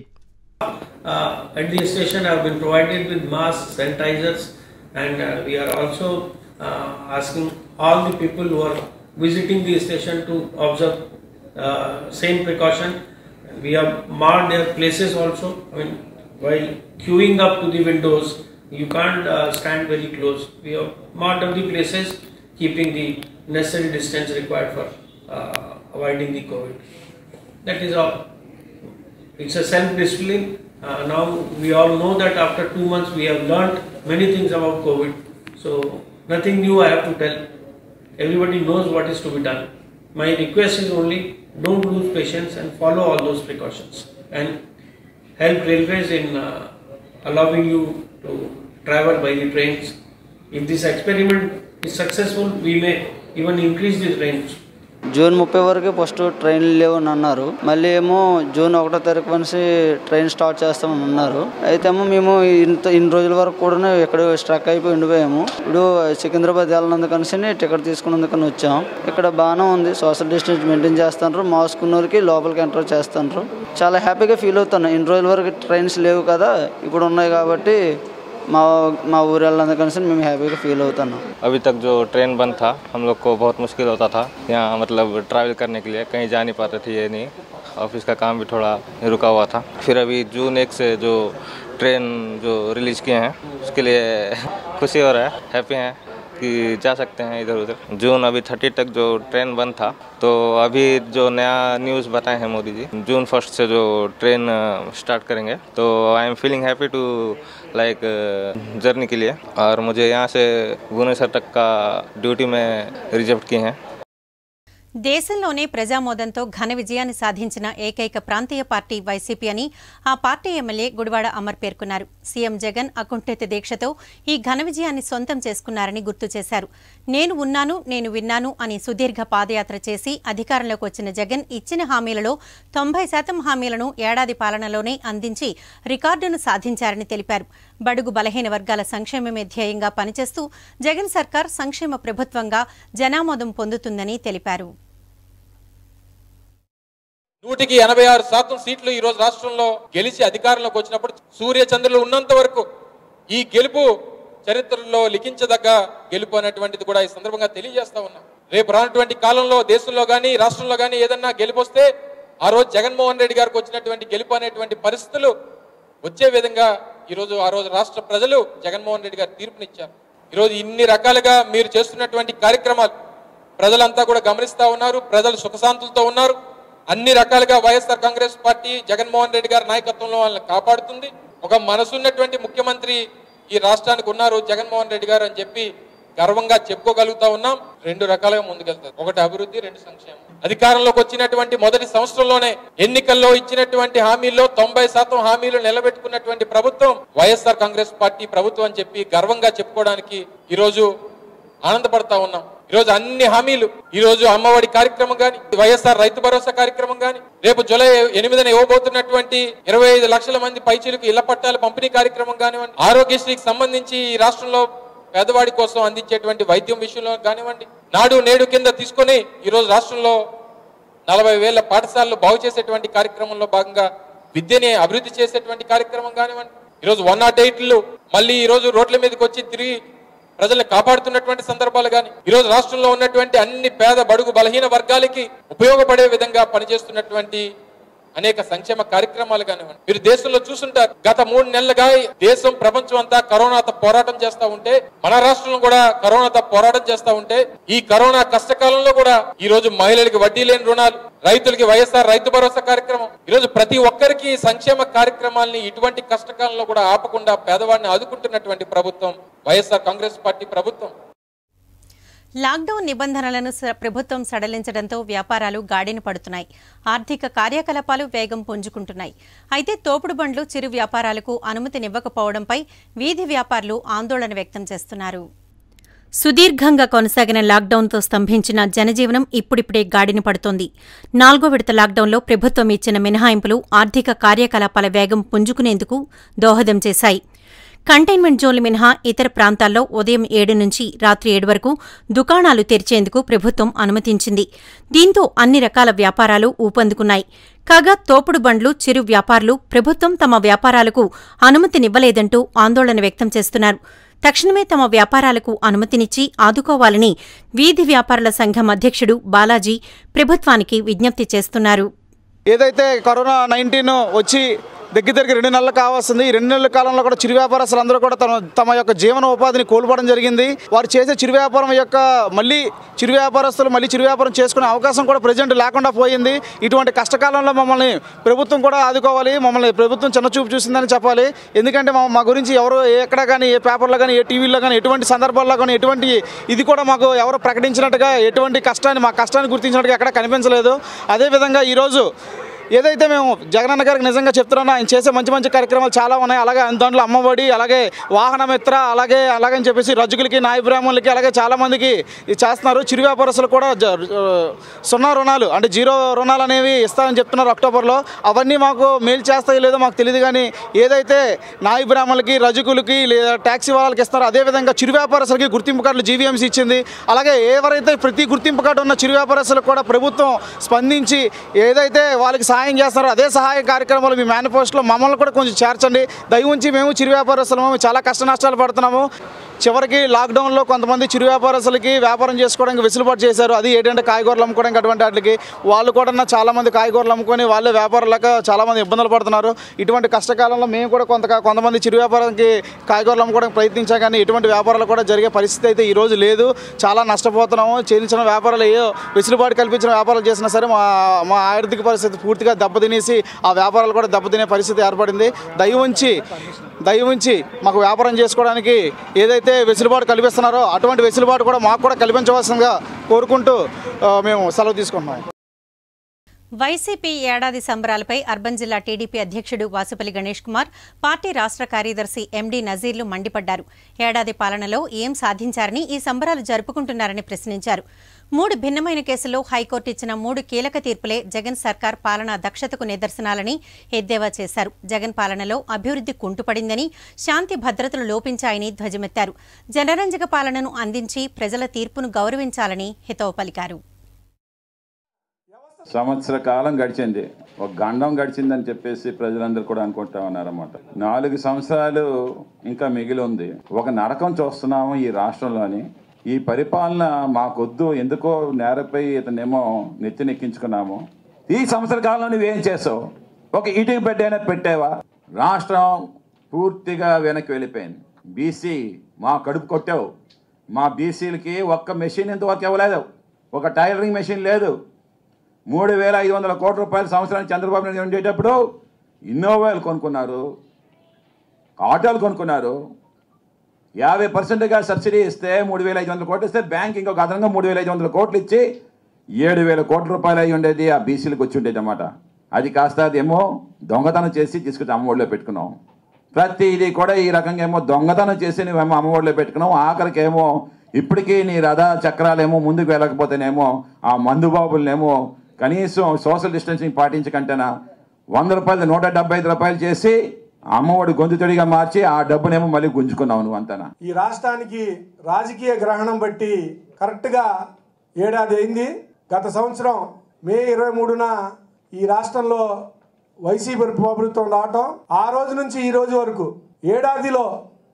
uh, at the station have been provided with masks, sanitizers, and uh, we are also uh, asking all the people who are visiting the station to observe uh, same precaution. We have marked their places also. I mean, while queuing up to the windows, you can't uh, stand very close. We have marked up the places, keeping the necessary distance required for uh, avoiding the COVID. That is all. It's a self-discipline. Uh, now we all know that after two months we have learnt many things about COVID. So nothing new I have to tell. Everybody knows what is to be done. My request is only don't lose patience and follow all those precautions and help railways in uh, allowing you to travel by the trains. If this experiment is successful, we may even increase the trains June ముప్పై వరకు first ట్రైన్లు లేవు అని అన్నారు మళ్ళీ ఏమో June ఒకటో తారీఖు నుంచి ట్రైన్ స్టార్ట్ చేస్తామని అన్నారు అయితే ఏమో మేము ఇంత ఇన్ని రోజుల వరకు కూడా ఎక్కడ స్ట్రక్ అయిపోయి ఉండిపోయాము ఇప్పుడు సికింద్రాబాద్ వెళ్ళినందుకని టికెట్ తీసుకున్నందుకని వచ్చాం ఇక్కడ బాగానే ఉంది సోషల్ డిస్టెన్స్ మెయింటైన్ చేస్తున్నారు మాస్క్ ఉన్నోరికి లోపలికి ఎంటర్ చేస్తున్నారు చాలా హ్యాపీగా ఫీల్ అవుతున్నాను ఇన్ని రోజుల వరకు ట్రైన్స్ లేవు కదా ఇప్పుడు ఉన్నాయి కాబట్టి మా మా ఊరు వెళ్ళినందుకని మేము హ్యాపీగా ఫీల్ అవుతున్నాం अभी तक जो ट्रेन बंद था हम लोग को बहुत मुश्किल होता था यहाँ मतलब ट्रैवल करने के लिए कहीं जा नहीं पाते थे ये नहीं ऑफिस का काम भी थोड़ा रुका हुआ था फिर अभी जून एक से जो ट्रेन जो रिलीज किए हैं उसके लिए खुशी हो रहा है हैप्पी हैं कि जा सकते हैं इधर उधर जून अभी थर्टी तक जो ट्रेन बंद था तो अभी जो नया न्यूज़ बताए हैं मोदी जी जून फर्स्ट से जो ट्रेन स्टार्ट करेंगे तो I am feeling happy to like journey के लिए और मुझे यहाँ से भुवनेश्वर तक का ड्यूटी में रिजर्व किए हैं దేశంలోనే ప్రజామోదంతో ఘన విజయాన్ని సాధించిన ఏకైక ప్రాంతీయ పార్టీ వైసీపీ అని ఆ పార్టీ ఎమ్మెల్యే గుడివాడ అమర్ పేర్కొన్నారు సీఎం జగన్ అకుంఠిత దీక్షతో ఈ ఘన విజయాన్ని సొంతం చేసుకున్నారని గుర్తు చేశారు నేను ఉన్నాను నేను విన్నాను అని సుదీర్ఘ పాదయాత్ర చేసి అధికారంలోకి వచ్చిన జగన్ ఇచ్చిన హామీలలో తొంభై శాతం హామీలను ఏడాది పాలనలోనే అందించి రికార్డును సాధించారని తెలిపారు బడుగు బలహీన వర్గాల సంక్షేమమే ధ్యేయంగా పనిచేస్తూ జగన్ సర్కార్ సంక్షేమ ప్రభుత్వంగా జనామోదం పొందుతుందని తెలిపారు నూటికి ఎనభై ఆరు శాతం సీట్లు ఈ రోజు రాష్ట్రంలో గెలిచి అధికారంలోకి వచ్చినప్పుడు సూర్య చంద్రులు ఉన్నంత వరకు ఈ గెలుపు చరిత్రలో లిఖించదగ్గ గెలుపు అనేటువంటిది కూడా ఈ సందర్భంగా తెలియజేస్తా ఉన్నాం రేపు రానటువంటి కాలంలో దేశంలో కానీ రాష్ట్రంలో కానీ ఏదన్నా గెలుపు వస్తే ఆ రోజు జగన్మోహన్ రెడ్డి గారికి వచ్చినటువంటి గెలుపు అనేటువంటి పరిస్థితులు వచ్చే విధంగా ఈరోజు ఆ రోజు రాష్ట్ర ప్రజలు జగన్మోహన్ రెడ్డి గారు తీర్పునిచ్చారు ఈరోజు ఇన్ని రకాలుగా మీరు చేస్తున్నటువంటి కార్యక్రమాలు ప్రజలంతా కూడా గమనిస్తా ఉన్నారు ప్రజలు సుఖశాంతులతో ఉన్నారు అన్ని రకాలుగా YSR Congress party Jaganmohan Reddy గారి నాయకత్వంలో వాళ్ళని కాపాడుతుంది ఒక మనసున్నటువంటి ముఖ్యమంత్రి ఈ రాష్ట్రానికి ఉన్నారు జగన్మోహన్ రెడ్డి గారు అని చెప్పి గర్వంగా చెప్పుకోగలుగుతా ఉన్నాం రెండు రకాలుగా ముందుకెళ్తారు ఒకటి అభివృద్ధి రెండు సంక్షేమం అధికారంలోకి వచ్చినటువంటి మొదటి సంవత్సరంలోనే ఎన్నికల్లో ఇచ్చినటువంటి హామీల్లో తొంభై శాతం హామీలు నిలబెట్టుకున్నటువంటి ప్రభుత్వం వైఎస్ఆర్ కాంగ్రెస్ పార్టీ ప్రభుత్వం అని చెప్పి గర్వంగా చెప్పుకోవడానికి ఈరోజు ఆనందపడతా ఉన్నాం ఈరోజు అన్ని హామీలు ఈ రోజు అమ్మఒడి కార్యక్రమం గాని వైఎస్ఆర్ రైతు భరోసా కార్యక్రమం గాని రేపు జూలై ఎనిమిదిన ఇవ్వబోతున్నటువంటి ఇరవై ఐదు లక్షల మంది పైచీలకు ఇళ్ల పట్టాల పంపిణీ కార్యక్రమం కానివ్వండి ఆరోగ్యశ్రీకి సంబంధించి ఈ రాష్ట్రంలో పేదవాడి కోసం అందించేటువంటి వైద్యం విషయంలో కానివ్వండి నాడు నేడు కింద తీసుకొని ఈ రోజు రాష్ట్రంలో నలభై వేల పాఠశాలలు బాగు చేసేటువంటి కార్యక్రమంలో భాగంగా విద్యని అభివృద్ధి చేసేటువంటి కార్యక్రమం కానివ్వండి ఈరోజు వన్ నాట్ ఎయిట్లు మళ్ళీ ఈ రోజు రోడ్ల మీదకి వచ్చి తిరిగి ప్రజల్ని కాపాడుతున్నటువంటి సందర్భాలు కానీ ఈరోజు రాష్ట్రంలో ఉన్నటువంటి అన్ని పేద బడుగు బలహీన వర్గాలకి ఉపయోగపడే విధంగా పనిచేస్తున్నటువంటి అనేక సంక్షేమ కార్యక్రమాలు కానివ్వండి మీరు దేశంలో చూసుంటారు గత మూడు నెలలుగా దేశం ప్రపంచం అంతా కరోనాతో పోరాటం చేస్తా ఉంటే మన రాష్ట్రంలో కూడా కరోనాతో పోరాటం చేస్తా ఉంటే ఈ కరోనా కష్టకాలంలో కూడా ఈ రోజు మహిళలకి వడ్డీ లేని రుణాలు రైతులకి వైఎస్ఆర్ రైతు భరోసా కార్యక్రమం ఈరోజు ప్రతి ఒక్కరికి సంక్షేమ కార్యక్రమాల్ని ఇటువంటి కష్టకాలంలో కూడా ఆపకుండా పేదవాడిని ఆదుకుంటున్నటువంటి ప్రభుత్వం వైఎస్ఆర్ కాంగ్రెస్ పార్టీ ప్రభుత్వం లాక్డౌన్ నిబంధనలను స- ప్రభుత్వం సడలించడంతో వ్యాపారాలు గాడిన పడుతున్నాయి ఆర్థిక కార్యకలాపాలు వేగం పుంజుకుంటున్నాయి అయితే తోపుడు బండ్లు చిరు వ్యాపారాలకు అనుమతినివ్వకపోవడంపై వీధి వ్యాపారులు ఆందోళన వ్యక్తం చేస్తున్నారు సుదీర్ఘంగా కొనసాగిన లాక్డౌన్తో స్తంభించిన జనజీవనం ఇప్పుడిప్పుడే గాడిన పడుతోంది నాలుగో విడత లాక్డౌన్లో ప్రభుత్వం ఇచ్చిన మినహాయింపులు ఆర్థిక కార్యకలాపాల వేగం పుంజుకునేందుకు దోహదం చేశాయి కంటైన్మెంట్ జోన్లు మినహా ఇతర ప్రాంతాల్లో ఉదయం ఏడు నుంచి రాత్రి ఏడు వరకు దుకాణాలు తెరిచేందుకు ప్రభుత్వం అనుమతించింది దీంతో అన్ని రకాల వ్యాపారాలు ఊపందుకున్నాయి కాగా తోపుడు బండ్లు చిరు వ్యాపారులు ప్రభుత్వం తమ వ్యాపారాలకు అనుమతినివ్వలేదంటూ ఆందోళన వ్యక్తం చేస్తున్నారు తక్షణమే తమ వ్యాపారాలకు అనుమతినిచ్చి ఆదుకోవాలని వీధి వ్యాపారుల సంఘం అధ్యక్షుడు బాలాజీ ప్రభుత్వానికి విజ్ఞప్తి చేస్తున్నారు ఏదైతే కరోనా నైన్టీన్ వచ్చి దగ్గర దగ్గర రెండు నెలలు కావాల్సింది ఈ రెండు నెలల కాలంలో కూడా చిరు వ్యాపారస్తులు అందరూ కూడా తమ తమ యొక్క జీవన ఉపాధిని కోల్పోవడం జరిగింది వారు చేసే చిరు వ్యాపారం యొక్క మళ్ళీ చిరు వ్యాపారస్తులు మళ్ళీ చిరు వ్యాపారం చేసుకునే అవకాశం కూడా ప్రజెంట్ లేకుండా పోయింది ఇటువంటి కష్టకాలంలో మమ్మల్ని ప్రభుత్వం కూడా ఆదుకోవాలి మమ్మల్ని ప్రభుత్వం చిన్న చూపు చూసిందని చెప్పాలి ఎందుకంటే మా మా గురించి ఎవరు ఎక్కడ కానీ ఏ పేపర్లో కానీ ఏ టీవీలో కానీ ఎటువంటి సందర్భాల్లో కానీ ఎటువంటి ఇది కూడా మాకు ఎవరు ప్రకటించినట్టుగా ఎటువంటి కష్టాన్ని మా కష్టాన్ని గుర్తించినట్టుగా ఎక్కడ కనిపించలేదు అదేవిధంగా ఈరోజు ఏదైతే మేము జగనన్న గారికి నిజంగా చెప్తున్నానో ఆయన చేసే మంచి మంచి కార్యక్రమాలు చాలా ఉన్నాయి అలాగే దాంట్లో అమ్మఒడి అలాగే వాహన మిత్ర అలాగే అలాగని చెప్పేసి రజకులకి నాయ బ్రాహ్మణులకి అలాగే చాలా మందికి ఇది చేస్తున్నారు చిరు వ్యాపారస్తులు కూడా జ- సున్నా రుణాలు అంటే జీరో రుణాలు అనేవి ఇస్తామని చెప్తున్నారు అక్టోబర్లో అవన్నీ మాకు మేలు చేస్తాయో లేదో మాకు తెలియదు కానీ ఏదైతే నాయ బ్రాహ్మణులకి రజకులకి లేదా ట్యాక్సీ వాళ్ళకి ఇస్తారో అదేవిధంగా చిరు వ్యాపారస్తులకి గుర్తింపు కార్డులు జీవీఎంసీ ఇచ్చింది అలాగే ఎవరైతే ప్రతి గుర్తింపు కార్డు ఉన్న చిరు వ్యాపారస్తులకు కూడా ప్రభుత్వం స్పందించి ఏదైతే వాళ్ళకి సహాయం చేస్తారో అదే సహాయ కార్యక్రమాలు మీ మేనిఫెస్టోలో మమ్మల్ని కూడా కొంచెం చేర్చండి దయ ఉంచి మేము చిరు వ్యాపారస్తులము చాలా కష్ట నష్టాలు పడుతున్నాము చివరికి లాక్డౌన్లో కొంతమంది చిరు వ్యాపారస్తులకి వ్యాపారం చేసుకోవడానికి వెసులుబాటు చేశారు అది ఏంటంటే కాయగూరలు అమ్ముకోవడానికి అటువంటి వాటికి వాళ్ళు కూడా చాలా మంది కాయగూరలు అమ్ముకొని వాళ్ళే వ్యాపారులకు చాలా మంది ఇబ్బందులు పడుతున్నారు ఇటువంటి కష్టకాలంలో మేము కూడా కొంత కొంతమంది చిరు వ్యాపారానికి కాయగూరలు అమ్ముకోవడానికి ప్రయత్నించాం కానీ ఇటువంటి వ్యాపారాలు కూడా జరిగే పరిస్థితి అయితే ఈ రోజు లేదు చాలా నష్టపోతున్నాము చేయించిన వ్యాపారాలు ఏ వెసులుబాటు కల్పించిన వ్యాపారాలు చేసినా సరే మా మా ఆర్థిక పరిస్థితి పూర్తిగా దెబ్బతినేసి ఆ వ్యాపారాలు కూడా దెబ్బతినే పరిస్థితి ఏర్పడింది దయ ఉంచి దయ ఉంచి మాకు వ్యాపారం చేసుకోవడానికి ఏదైతే వెసులుబాటు కల్పిస్తున్నారో అటువంటి వెసులుబాటు కూడా మాకు కూడా కల్పించవలసిందిగా కోరుకుంటూ ఆ, మేము సెలవు తీసుకుంటున్నాం వైసీపీ ఏడాది సంబరాలపై అర్బన్ జిల్లా టీడీపీ అధ్యక్షుడు వాసుపల్లి గణేష్ కుమార్ పార్టీ రాష్ట్ర కార్యదర్శి ఎండీ నజీర్లు మండిపడ్డారు ఏడాది పాలనలో ఏం సాధించారని ఈ సంబరాలు జరుపుకుంటున్నారని ప్రశ్నించారు మూడు భిన్నమైన కేసుల్లో హైకోర్టు ఇచ్చిన మూడు కీలక తీర్పులే జగన్ సర్కార్ పాలనా దక్షతకు నిదర్శనాలని ఎద్దేవా చేశారు జగన్ పాలనలో అభివృద్ధి కుంటుపడిందని శాంతి భద్రతలు లోపించాయని ధ్వజమెత్తారు జనరంజక పాలనను అందించి ప్రజల తీర్పును గౌరవించాలని హితవు పలికారు సంవత్సర కాలం గడిచింది ఒక గండం గడిచిందని చెప్పేసి ప్రజలందరూ కూడా అనుకుంటా ఉన్నారన్నమాట నాలుగు సంవత్సరాలు ఇంకా మిగిలి ఉంది ఒక నరకం చూస్తున్నాము ఈ రాష్ట్రంలోని ఈ పరిపాలన మాకొద్దు ఎందుకో నేరపై ఇతనేమో నెత్తినెక్కించుకున్నాము ఈ సంవత్సర కాలంలో నువ్వేం చేసావు ఒక ఇటుక పెట్టైనా పెట్టావా రాష్ట్రం పూర్తిగా వెనక్కి వెళ్ళిపోయింది బీసీ మా కడుపు కొట్టావు మా బీసీలకి ఒక్క మెషిన్ ఇంతవరకు ఇవ్వలేదు ఒక టైలరింగ్ మెషిన్ లేదు మూడు వేల ఐదు వందల కోట్ల రూపాయలు సంవత్సరానికి చంద్రబాబు నాయుడు ఉండేటప్పుడు ఇన్నోవాలు కొనుక్కున్నారు ఆటోలు కొనుక్కున్నారు యాభై పర్సెంట్గా సబ్సిడీ ఇస్తే మూడు వేల ఐదు వందల కోట్లు ఇస్తే బ్యాంక్ ఇంకొక అదనంగా మూడు వేల ఐదు వందల కోట్లు ఇచ్చి ఏడు వేల కోట్ల రూపాయలు అయి ఉండేది ఆ బీసీలకు వచ్చి ఉండేది అన్నమాట అది కాస్త అదేమో దొంగతనం చేసి తీసుకొచ్చి అమ్మఒడిలో పెట్టుకున్నాం ప్రతి ఇది కూడా ఈ రకంగా ఏమో దొంగతనం చేసి నువ్వేమో అమ్మఒడిలో పెట్టుకున్నావు ఆఖరికి ఏమో ఇప్పటికీ నీ రథ చక్రాలేమో ముందుకు వెళ్ళకపోతేనేమో ఆ మందు బాబులనేమో కనీసం సోషల్ డిస్టెన్సింగ్ పాటించకంటేనా వంద రూపాయలు నూట డెబ్బై ఐదు రూపాయలు చేసి అమ్మఒడి గొంతుతడిగా మార్చి ఆ డబ్బునేమో మళ్ళీ గుంజుకున్నావు నువ్వు అంతనా ఈ రాష్ట్రానికి రాజకీయ గ్రహణం బట్టి కరెక్ట్గా ఏడాది అయింది గత సంవత్సరం మే ఇరవై మూడున ఈ రాష్ట్రంలో వైసీపీ ప్రభుత్వం రావటం ఆ రోజు నుంచి ఈ రోజు వరకు ఏడాదిలో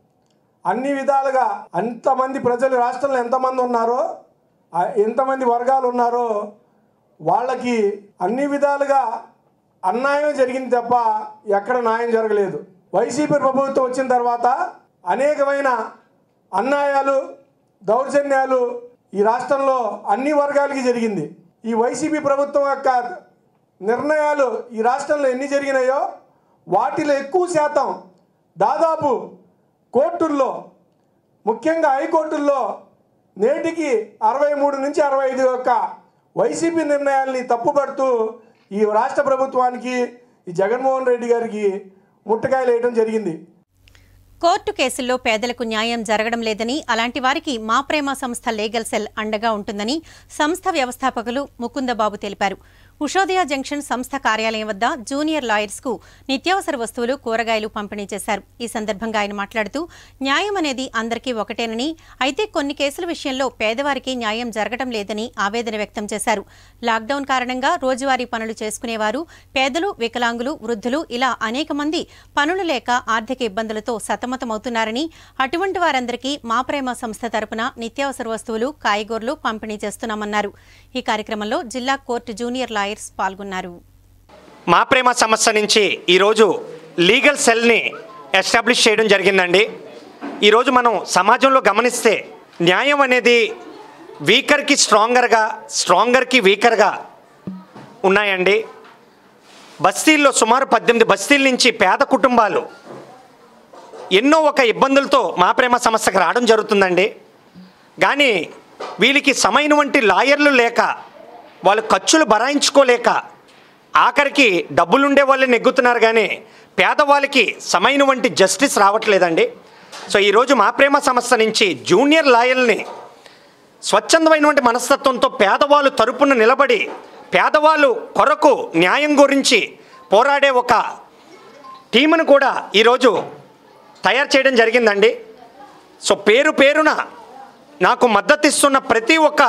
అన్ని విధాలుగా అంతమంది ప్రజలు రాష్ట్రంలో ఎంతమంది ఉన్నారో ఆ ఎంతమంది వర్గాలు ఉన్నారో వాళ్ళకి అన్ని విధాలుగా అన్యాయం జరిగింది తప్ప ఎక్కడ న్యాయం జరగలేదు వైసీపీ ప్రభుత్వం వచ్చిన తర్వాత అనేకమైన అన్యాయాలు దౌర్జన్యాలు ఈ రాష్ట్రంలో అన్ని వర్గాలకి జరిగింది ఈ వైసీపీ ప్రభుత్వం యొక్క నిర్ణయాలు ఈ రాష్ట్రంలో ఎన్ని జరిగినాయో వాటిలో ఎక్కువ శాతం దాదాపు కోర్టుల్లో ముఖ్యంగా హైకోర్టుల్లో నేటికి అరవై మూడు నుంచి అరవై ఐదు యొక్క వైసీపీ నిర్ణయాల్ని తప్పుపడుతూ ఈ రాష్ట్ర ప్రభుత్వానికి ఈ జగన్మోహన్ రెడ్డి గారికి ముట్టకాయలు వేయడం జరిగింది కోర్టు కేసుల్లో పేదలకు న్యాయం జరగడం లేదని అలాంటి వారికి మా ప్రేమ సంస్థ లీగల్ సెల్ అండగా ఉంటుందని సంస్థ వ్యవస్థాపకులు ముకుందబాబు తెలిపారు ఉషోదయ జంక్షన్ సంస్థ కార్యాలయం వద్ద జూనియర్ లాయర్స్ కు నిత్యావసర వస్తువులు కూరగాయలు పంపిణీ చేశారు ఈ సందర్భంగా ఆయన మాట్లాడుతూ న్యాయం అనేది అందరికీ ఒకటేనని అయితే కొన్ని కేసుల విషయంలో పేదవారికి న్యాయం జరగడం లేదని ఆవేదన వ్యక్తం చేశారు లాక్డౌన్ కారణంగా రోజువారీ పనులు చేసుకునేవారు పేదలు వికలాంగులు వృద్ధులు ఇలా అనేక మంది పనులు లేక ఆర్థిక ఇబ్బందులతో సతమతమవుతున్నారని అటువంటి వారందరికీ మా ప్రేమ సంస్థ తరపున నిత్యావసర వస్తువులు కాయగూరలు పంపిణీ చేస్తున్నామన్నారు ఈ కార్యక్రమంలో జిల్లా కోర్టు జూనియర్ లాయర్స్ పాల్గొన్నారు మా ప్రేమ సంస్థ నుంచి ఈరోజు లీగల్ సెల్ని ఎస్టాబ్లిష్ చేయడం జరిగిందండి ఈరోజు మనం సమాజంలో గమనిస్తే న్యాయం అనేది వీకర్కి స్ట్రాంగర్గా స్ట్రాంగర్కి వీకర్గా ఉన్నాయండి బస్తీల్లో సుమారు పద్దెనిమిది బస్తీల నుంచి పేద కుటుంబాలు ఎన్నో ఒక ఇబ్బందులతో మా ప్రేమ సమస్యకు రావడం జరుగుతుందండి కానీ వీళ్ళకి సమైన వంటి లాయర్లు లేక వాళ్ళు ఖర్చులు భరాయించుకోలేక ఆఖరికి డబ్బులుండే వాళ్ళే నెగ్గుతున్నారు కానీ పేదవాళ్ళకి సమైన వంటి జస్టిస్ రావట్లేదండి సో ఈరోజు మా ప్రేమ సంస్థ నుంచి జూనియర్ లాయర్ని స్వచ్ఛందమైనటువంటి మనస్తత్వంతో పేదవాళ్ళు తరపున నిలబడి పేదవాళ్ళు కొరకు న్యాయం గురించి పోరాడే ఒక టీమును కూడా ఈరోజు తయారు చేయడం జరిగిందండి సో పేరు పేరున నాకు మద్దతు ఇస్తున్న ప్రతి ఒక్క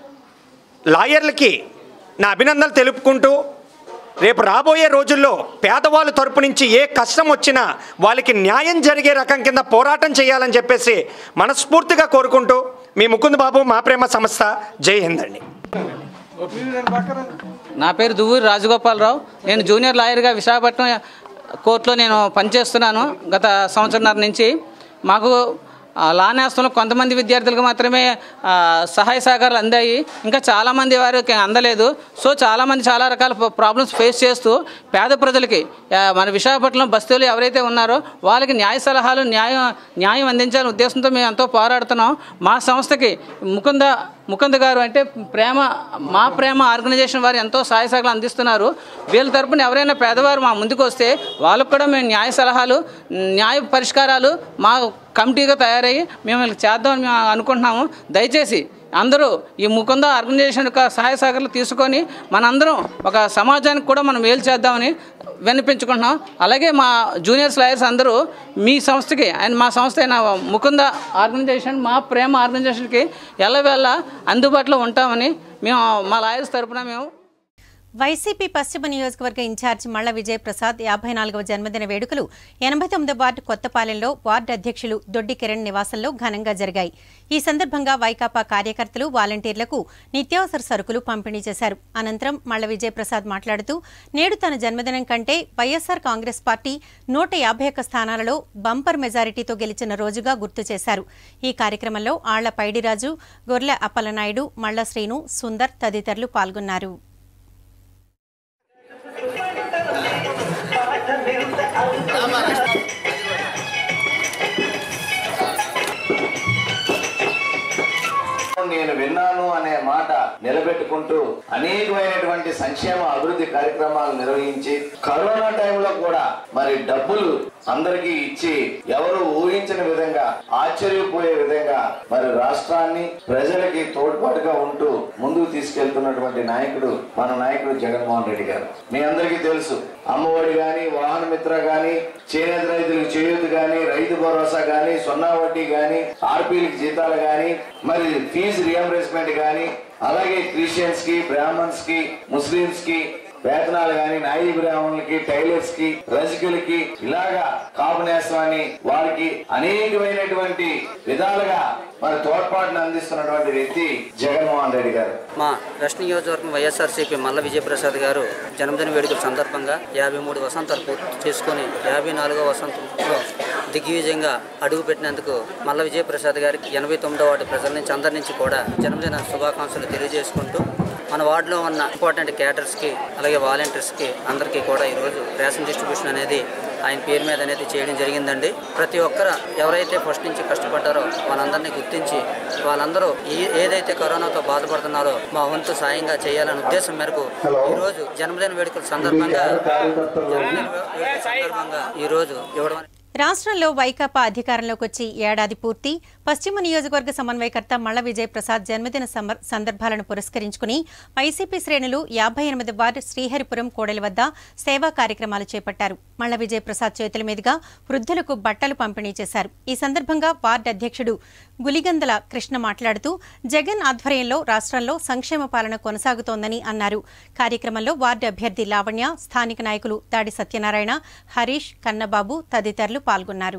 లాయర్లకి నా అభినందనలు తెలుపుకుంటూ రేపు రాబోయే రోజుల్లో పేదవాళ్ళ తరపు నుంచి ఏ కష్టం వచ్చినా వాళ్ళకి న్యాయం జరిగే రకం కింద పోరాటం చేయాలని చెప్పేసి మనస్ఫూర్తిగా కోరుకుంటూ మీ ముకుంద్ బాబు మా ప్రేమ సంస్థ జై హింద్ అండి నా పేరు దువ్వూరి రాజగోపాలరావు నేను జూనియర్ లాయర్గా విశాఖపట్నం కోర్టులో నేను పనిచేస్తున్నాను గత సంవత్సరంన్నర నుంచి మాకు ఆ, లా నేస్తంలో కొంతమంది విద్యార్థులకు మాత్రమే ఆ, సహాయ సహకారాలు అందాయి ఇంకా చాలామంది వారికి అందలేదు సో చాలామంది చాలా రకాల ప్రాబ్లమ్స్ ఫేస్ చేస్తూ పేద ప్రజలకి ఆ, మన విశాఖపట్నం బస్తీలు ఎవరైతే ఉన్నారో వాళ్ళకి న్యాయ సలహాలు న్యాయం న్యాయం అందించాలనే ఉద్దేశంతో మేము ఎంతో పోరాడుతున్నాం మా సంస్థకి ముకుంద ముకుంద్ గారు అంటే ప్రేమ మా ప్రేమ ఆర్గనైజేషన్ వారు ఎంతో సహాయ సహకారాలు అందిస్తున్నారు వీళ్ళ తరపున ఎవరైనా పేదవారు మా ముందుకు వస్తే వాళ్ళకు కూడా మేము న్యాయ సలహాలు న్యాయ పరిష్కారాలు మా కమిటీగా తయారయ్యి మేము వీళ్ళకి చేద్దామని మేము అనుకుంటున్నాము దయచేసి అందరూ ఈ ముకుంద ఆర్గనైజేషన్ యొక్క సహాయ సహకారాలు తీసుకొని మనందరం ఒక సమాజానికి కూడా మనం మేలు చేద్దామని వినిపించుకుంటున్నాం అలాగే మా జూనియర్స్ లాయర్స్ అందరూ మీ సంస్థకి అండ్ మా సంస్థ అయిన ముకుంద ఆర్గనైజేషన్ మా ప్రేమ ఆర్గనైజేషన్కి ఎల్లవేళ అందుబాటులో ఉంటామని మేము మా లాయర్స్ తరపున మేము వైసీపీ పశ్చిమ నియోజకవర్గ ఇన్ఛార్జ్ మళ్ల విజయప్రసాద్ యాభై నాలుగవ జన్మదిన వేడుకలు ఎనభై తొమ్మిదవ వార్డు కొత్తపాలెంలో వార్డు అధ్యక్షులు దొడ్డి కిరణ్ నివాసంలో ఘనంగా జరిగాయి ఈ సందర్భంగా వైకాపా కార్యకర్తలు వాలంటీర్లకు నిత్యావసర సరుకులు పంపిణీ చేశారు అనంతరం మళ్ల విజయప్రసాద్ మాట్లాడుతూ నేడు తన జన్మదినం కంటే వైఎస్సార్ కాంగ్రెస్ పార్టీ నూట యాభై ఒక్క స్థానాలలో బంపర్ మెజారిటీతో గెలిచిన రోజుగా గుర్తు చేశారు ఈ కార్యక్రమంలో ఆళ్ల పైడిరాజు గొర్లె అప్పలనాయుడు మళ్ల శ్రీను సుందర్ తదితరులు పాల్గొన్నారు నేను విన్నాను అనే మాట నిలబెట్టుకుంటూ అనేకమైనటువంటి సంక్షేమ అభివృద్ధి కార్యక్రమాలు నిర్వహించి కరోనా టైంలో కూడా మరి డబ్బులు అందరికీ ఇచ్చి ఎవరు ఊహించిన విధంగా ఆశ్చర్యపోయే విధంగా మరి రాష్ట్రాన్ని ప్రజలకి తోడ్పాటుగా ఉంటూ ముందుకు తీసుకెళ్తున్నటువంటి నాయకుడు మన నాయకుడు జగన్మోహన్ రెడ్డి గారు మీ అందరికీ తెలుసు అమ్మఒడి గాని వాహన మిత్ర గాని చేనేత రైతులకు చేయూత గాని రైతు భరోసా గాని సున్నా వడ్డీ గాని ఆర్పీలకు జీతాలు గాని మరి ఫీజు రియంబర్స్మెంట్ గాని అలాగే క్రిస్టియన్స్ కి బ్రాహ్మణ్స్ కి ముస్లిమ్స్ కి వేతనాలు గాని నాయి బ్రాహ్మణులకి టైలర్స్ కి రజకులకి ఇలాగా కాపునేస్తామని వారికి అనేకమైనటువంటి విధాలుగా మరి తోడ్పాటును అందిస్తున్నటువంటి వ్యక్తి జగన్మోహన్ రెడ్డి గారు మా వెస్ట్ నియోజకవర్గం వైఎస్ఆర్సీపీ మల్ల విజయప్రసాద్ గారు జన్మదిన వేడుకల సందర్భంగా యాభై మూడు వసంతాలు పూర్తి చేసుకొని యాభై నాలుగో వసంతంలో దిగ్విజయంగా అడుగుపెట్టినందుకు మల్ల విజయప్రసాద్ గారికి ఎనభై తొమ్మిదో వార్డు ప్రజల నుంచి అందరి నుంచి కూడా జన్మదిన శుభాకాంక్షలు తెలియజేసుకుంటూ మన వార్డులో ఉన్న ఇంపార్టెంట్ క్యాటర్స్కి అలాగే వాలంటీర్స్కి అందరికీ కూడా ఈరోజు రేషన్ డిస్ట్రిబ్యూషన్ అనేది ఆయన పేరు మీద అనేది చేయడం జరిగిందండి ప్రతి ఒక్కరు ఎవరైతే ఫస్ట్ నుంచి కష్టపడ్డారో వాళ్ళందరినీ గుర్తించి వాళ్ళందరూ ఈ ఏదైతే కరోనాతో బాధపడుతున్నారో మా వంతు సాయంగా చేయాలనే ఉద్దేశం మేరకు ఈరోజు జన్మదిన వేడుకల సందర్భంగా జన్మదిన వేడుకల సందర్భంగా ఈరోజు ఇవ్వడం రాష్ట్రంలో వైకాపా అధికారంలోకి వచ్చి ఏడాది పూర్తి పశ్చిమ నియోజకవర్గ సమన్వయకర్త మల్ల విజయ్ ప్రసాద్ జన్మదిన సమర్- సందర్భాలను పురస్కరించుకుని వైసీపీ శ్రేణులు యాభై ఎనిమిది వార్డు శ్రీహరిపురం కోడెల వద్ద సేవా కార్యక్రమాలు చేపట్టారు మల్ల విజయ్ ప్రసాద్ చేతుల మీదుగా వృద్ధులకు బట్టలు పంపిణీ చేశారు ఈ సందర్భంగా వార్డు అధ్యక్షుడు గులిగందల కృష్ణ మాట్లాడుతూ జగన్ ఆధ్వర్యంలో రాష్ట్రంలో సంక్షేమ పాలన కొనసాగుతోందని అన్నారు కార్యక్రమంలో వార్డు అభ్యర్థి లావణ్య స్థానిక నాయకులు దాడి సత్యనారాయణ హరీష్ కన్నబాబు తదితరులు పాల్గొన్నారు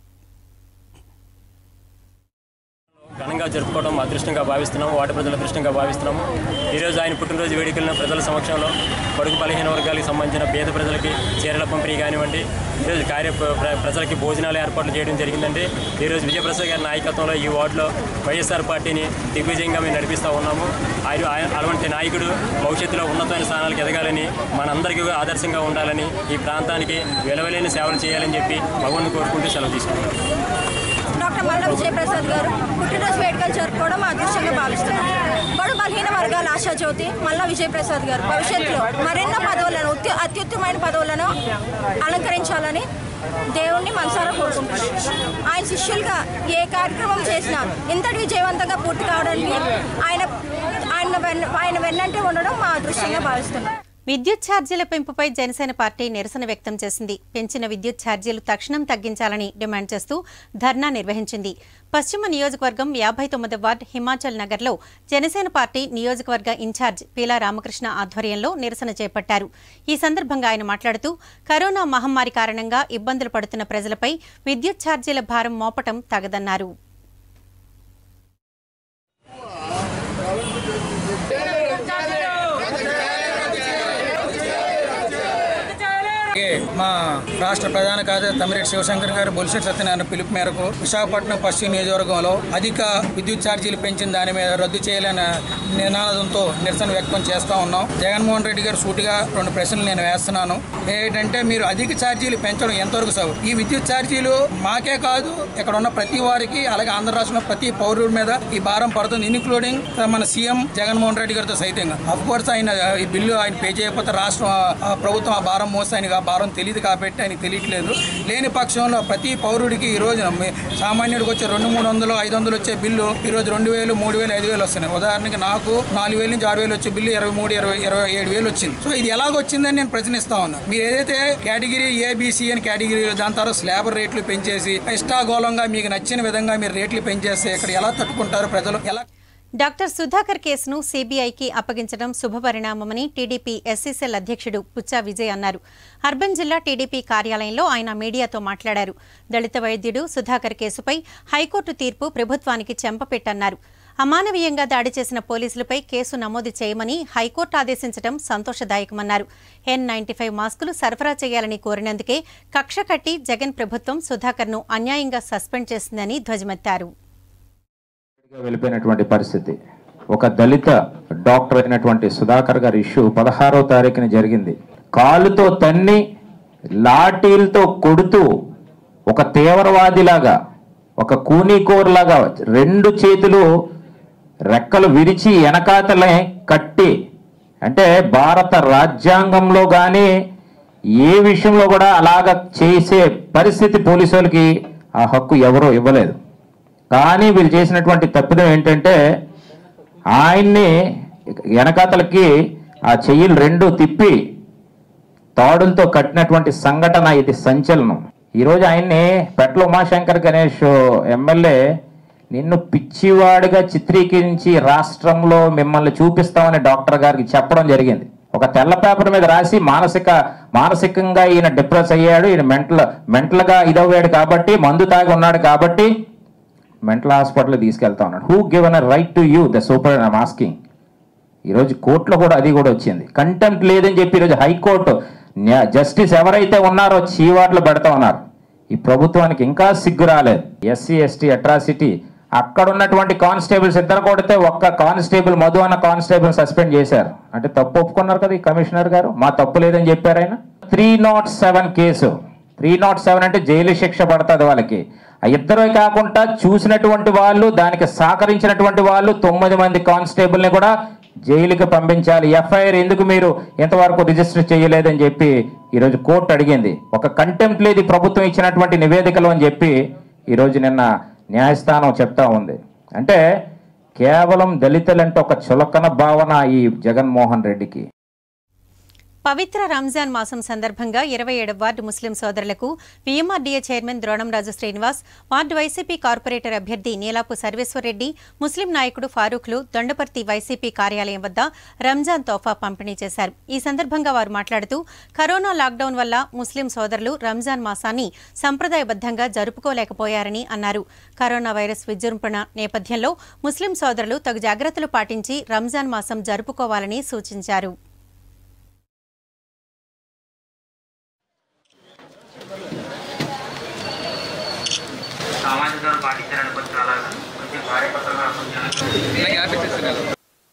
ఘనంగా జరుపుకోవడం అదృష్టంగా భావిస్తున్నాము వార్డు ప్రజల అదృష్టంగా భావిస్తున్నాము ఈరోజు ఆయన పుట్టినరోజు వేడుకలను ప్రజల సమక్షంలో బడుగు బలహీన వర్గాలకు సంబంధించిన పేద ప్రజలకి చీరల పంపిణీ కానివ్వండి ఈరోజు కార్య ప్ర- ప్రజలకి భోజనాలు ఏర్పాట్లు చేయడం జరిగిందండి ఈరోజు విజయప్రసాద్ గారి నాయకత్వంలో ఈ వార్డులో వైఎస్ఆర్ పార్టీని దిగ్విజయంగా మేము నడిపిస్తూ ఉన్నాము ఆయన ఆయన అటువంటి నాయకుడు భవిష్యత్తులో ఉన్నతమైన స్థానాలకు ఎదగాలని మనందరికీ కూడా ఆదర్శంగా ఉండాలని ఈ ప్రాంతానికి విలువలేని సేవలు చేయాలని చెప్పి భగవంతుని కోరుకుంటూ సెలవు తీసుకుంటాం డాక్టర్ మల్ల విజయప్రసాద్ గారు పుట్టినరోజు వేడుకలు జరుపుకోవడం మా అదృష్టంగా భావిస్తున్నాం బడు బలహీన వర్గాల ఆశాజ్యోతి మల్ల విజయప్రసాద్ గారు భవిష్యత్తులో మరెన్నో పదవులను అత్యు అత్యుత్తమైన పదవులను అలంకరించాలని దేవుణ్ణి మనసారా కోరుకుంటున్నాం ఆయన శిష్యులుగా ఏ కార్యక్రమం చేసినా ఇంతటి విజయవంతంగా పూర్తి కావడానికి ఆయన ఆయన వెన్న- ఆయన వెన్నంటే ఉండడం మా అదృష్టంగా భావిస్తున్నాం విద్యుత్ ఛార్జీల పెంపుపై జనసేన పార్టీ నిరసన వ్యక్తం చేసింది పెంచిన విద్యుత్ ఛార్జీలు తక్షణం తగ్గించాలని డిమాండ్ చేస్తూ ధర్నా నిర్వహించింది పశ్చిమ నియోజకవర్గం యాభై తొమ్మిది వార్డ్ హిమాచల్ నగర్లో జనసేన పార్టీ నియోజకవర్గ ఇన్ఛార్జ్ పీలా రామకృష్ణ ఆధ్వర్యంలో నిరసన చేపట్టారు ఈ సందర్భంగా ఆయన మాట్లాడుతూ కరోనా మహమ్మారి కారణంగా ఇబ్బందులు పడుతున్న ప్రజలపై విద్యుత్ ఛార్జీల భారం మోపటం తగదన్నారు అలాగే మా రాష్ట్ర ప్రధాన కార్యదర్శి తమిరెడ్డి శివశంకర్ గారు బొలిశెట్టి సత్యనారాయణ పిలుపు మేరకు విశాఖపట్నం పశ్చిమ నియోజకవర్గంలో అధిక విద్యుత్ ఛార్జీలు పెంచిన దాని మీద రద్దు చేయాలన్న నినాదంతో నిరసన వ్యక్తం చేస్తా ఉన్నాం జగన్మోహన్ రెడ్డి గారు సూటిగా రెండు ప్రశ్నలు నేను వేస్తున్నాను ఏంటంటే మీరు అధిక ఛార్జీలు పెంచడం ఎంతవరకు సవు ఈ విద్యుత్ ఛార్జీలు మాకే కాదు ఇక్కడ ఉన్న ప్రతి వారికి అలాగే ఆంధ్ర రాష్ట్రంలో ప్రతి పౌరుడి మీద ఈ భారం పడుతుంది ఇన్క్లూడింగ్ మన సీఎం జగన్మోహన్ రెడ్డి గారితో సైతంగా అఫ్ కోర్స్ ఆయన ఈ బిల్లు ఆయన పే చేయకపోతే రాష్ట్రం ఆ ప్రభుత్వం ఆ భారం మోస్తే ఆయనకి ఆ భారం తెలియదు కాబట్టి ఆయనకి తెలియట్లేదు లేని పక్షంలో ప్రతి పౌరుడికి ఈ రోజు మీ- సామాన్యుడికి వచ్చే రెండు మూడు వందలు ఐదు వందలు వచ్చే బిల్లు ఈ రోజు రెండు వేలు మూడు వేలు ఐదు వేలు వస్తున్నాయి ఉదాహరణకి నాకు నాలుగు వేల నుంచి ఆరు వేలు వచ్చే బిల్లు ఇరవై మూడు ఇరవై ఇరవై ఏడు వేలు వచ్చింది సో ఇది ఎలాగొచ్చిందని నేను ప్రశ్నిస్తా ఉన్నా మీరు ఏదైతే కేటగిరీ ఏబిసి అని కేటగిరీ దాని తర్వాత స్లాబర్ రేట్లు పెంచేసి ఇష్టాగోళంగా మీకు నచ్చిన విధంగా మీరు రేట్లు పెంచేస్తే ఇక్కడ ఎలా తట్టుకుంటారు ప్రజలు ఎలా డాక్టర్ సుధాకర్ కేసును సీబీఐకి అప్పగించడం శుభపరిణామమని టీడీపీ ఎస్సీసీఎల్ అధ్యక్షుడు పుచ్చా విజయ్ అన్నారు అర్బన్ జిల్లా టీడీపీ కార్యాలయంలో ఆయన మీడియాతో మాట్లాడారు దళిత వైద్యుడు సుధాకర్ కేసుపై హైకోర్టు తీర్పు ప్రభుత్వానికి చెంపపెట్టన్నారు అమానవీయంగా దాడి చేసిన పోలీసులపై కేసు నమోదు చేయమని హైకోర్టు ఆదేశించడం సంతోషదాయకమన్నారు ఎన్ నైన్టీ ఫైవ్ మాస్కులు సరఫరా చేయాలని కోరినందుకే కక్ష కట్టి జగన్ ప్రభుత్వం సుధాకర్ను అన్యాయంగా సస్పెండ్ చేసిందని ధ్వజమెత్తారు వెళ్ళిపోయినటువంటి పరిస్థితి ఒక దళిత డాక్టర్ అయినటువంటి సుధాకర్ గారి ఇష్యూ పదహారో తారీఖున జరిగింది కాలుతో తన్ని లాఠీలతో కొడుతూ ఒక తీవ్రవాదిలాగా ఒక కూనీకోరులాగా రెండు చేతులు రెక్కలు విరిచి వెనకాతలే కట్టి అంటే భారత రాజ్యాంగంలో కానీ ఏ విషయంలో కూడా అలాగ చేసే పరిస్థితి పోలీసు వాళ్ళకి ఆ హక్కు ఎవరూ ఇవ్వలేదు కానీ వీళ్ళు చేసినటువంటి తప్పిదం ఏంటంటే ఆయన్ని వెనకాతలకి ఆ చెయ్యిలు రెండు తిప్పి తాడులతో కట్టినటువంటి సంఘటన ఇది సంచలనం ఈరోజు ఆయన్ని పెట్ల ఉమాశంకర్ గణేష్ ఎమ్మెల్యే నిన్ను పిచ్చివాడిగా చిత్రీకరించి రాష్ట్రంలో మిమ్మల్ని చూపిస్తామని డాక్టర్ గారికి చెప్పడం జరిగింది ఒక తెల్ల పేపర్ మీద రాసి మానసిక మానసికంగా ఈయన డిప్రెస్ అయ్యాడు ఈయన మెంటల్ మెంటల్గా ఇదవ్వాడు కాబట్టి మందు తాగి ఉన్నాడు కాబట్టి మెంటల్ హాస్పిటల్ తీసుకెళ్తా ఉన్నాడు who given a right to you the super I'm asking ఈరోజు కోర్టులో కూడా అది కూడా వచ్చింది కంటెంప్ట్ లేదని చెప్పి ఈరోజు హైకోర్టు న్యా- జస్టిస్ ఎవరైతే ఉన్నారో చీవాట్లు పెడతా ఉన్నారు ఈ ప్రభుత్వానికి ఇంకా సిగ్గు రాలేదు ఎస్సీ ఎస్టీ అట్రాసిటీ అక్కడ ఉన్నటువంటి కానిస్టేబుల్స్ ఇద్దరు కొడితే ఒక్క కానిస్టేబుల్ మధు అన్న కానిస్టేబుల్ సస్పెండ్ చేశారు అంటే తప్పు ఒప్పుకున్నారు కదా ఈ కమిషనర్ గారు మా తప్పు లేదని చెప్పారు ఆయన three naught seven case three naught seven అంటే జైలు శిక్ష పడుతుంది వాళ్ళకి ఆ ఇద్దరే కాకుండా చూసినటువంటి వాళ్ళు దానికి సహకరించినటువంటి వాళ్ళు తొమ్మిది మంది కానిస్టేబుల్ని కూడా జైలుకి పంపించాలి ఎఫ్ఐఆర్ ఎందుకు మీరు ఇంతవరకు రిజిస్టర్ చేయలేదని చెప్పి ఈరోజు కోర్టు అడిగింది ఒక కంటెంప్ట్ లేదు ఈ ప్రభుత్వం ఇచ్చినటువంటి నివేదికలు అని చెప్పి ఈరోజు నిన్న న్యాయస్థానం చెప్తా ఉంది అంటే కేవలం దళితులంటే ఒక చులకన భావన ఈ జగన్మోహన్ రెడ్డికి పవిత్ర రంజాన్ మాసం సందర్భంగా ఇరవై ఏడవ వార్డు ముస్లిం సోదరులకు PMRDA chairman Dronamraju Srinivas ward YCP corporator అభ్యర్థి నీలాపు సర్వేశ్వరరెడ్డి ముస్లిం నాయకుడు ఫారూక్లు దొండపర్తి వైసీపీ కార్యాలయం వద్ద రంజాన్ తోఫా పంపిణీ చేశారు ఈ సందర్భంగా వారు మాట్లాడుతూ కరోనా లాక్డౌన్ వల్ల ముస్లిం సోదరులు రంజాన్ మాసాన్ని సంప్రదాయబద్ధంగా జరుపుకోలేకపోయారని అన్నారు కరోనా వైరస్ విజృంభణ నేపథ్యంలో ముస్లిం సోదరులు తగు జాగ్రత్తలు పాటించి రంజాన్ మాసం జరుపుకోవాలని సూచించారు సామాజిక దూరం పాటించాలని కొంచెం అలా కొంచెం కార్యకర్తలుగా కొంచెం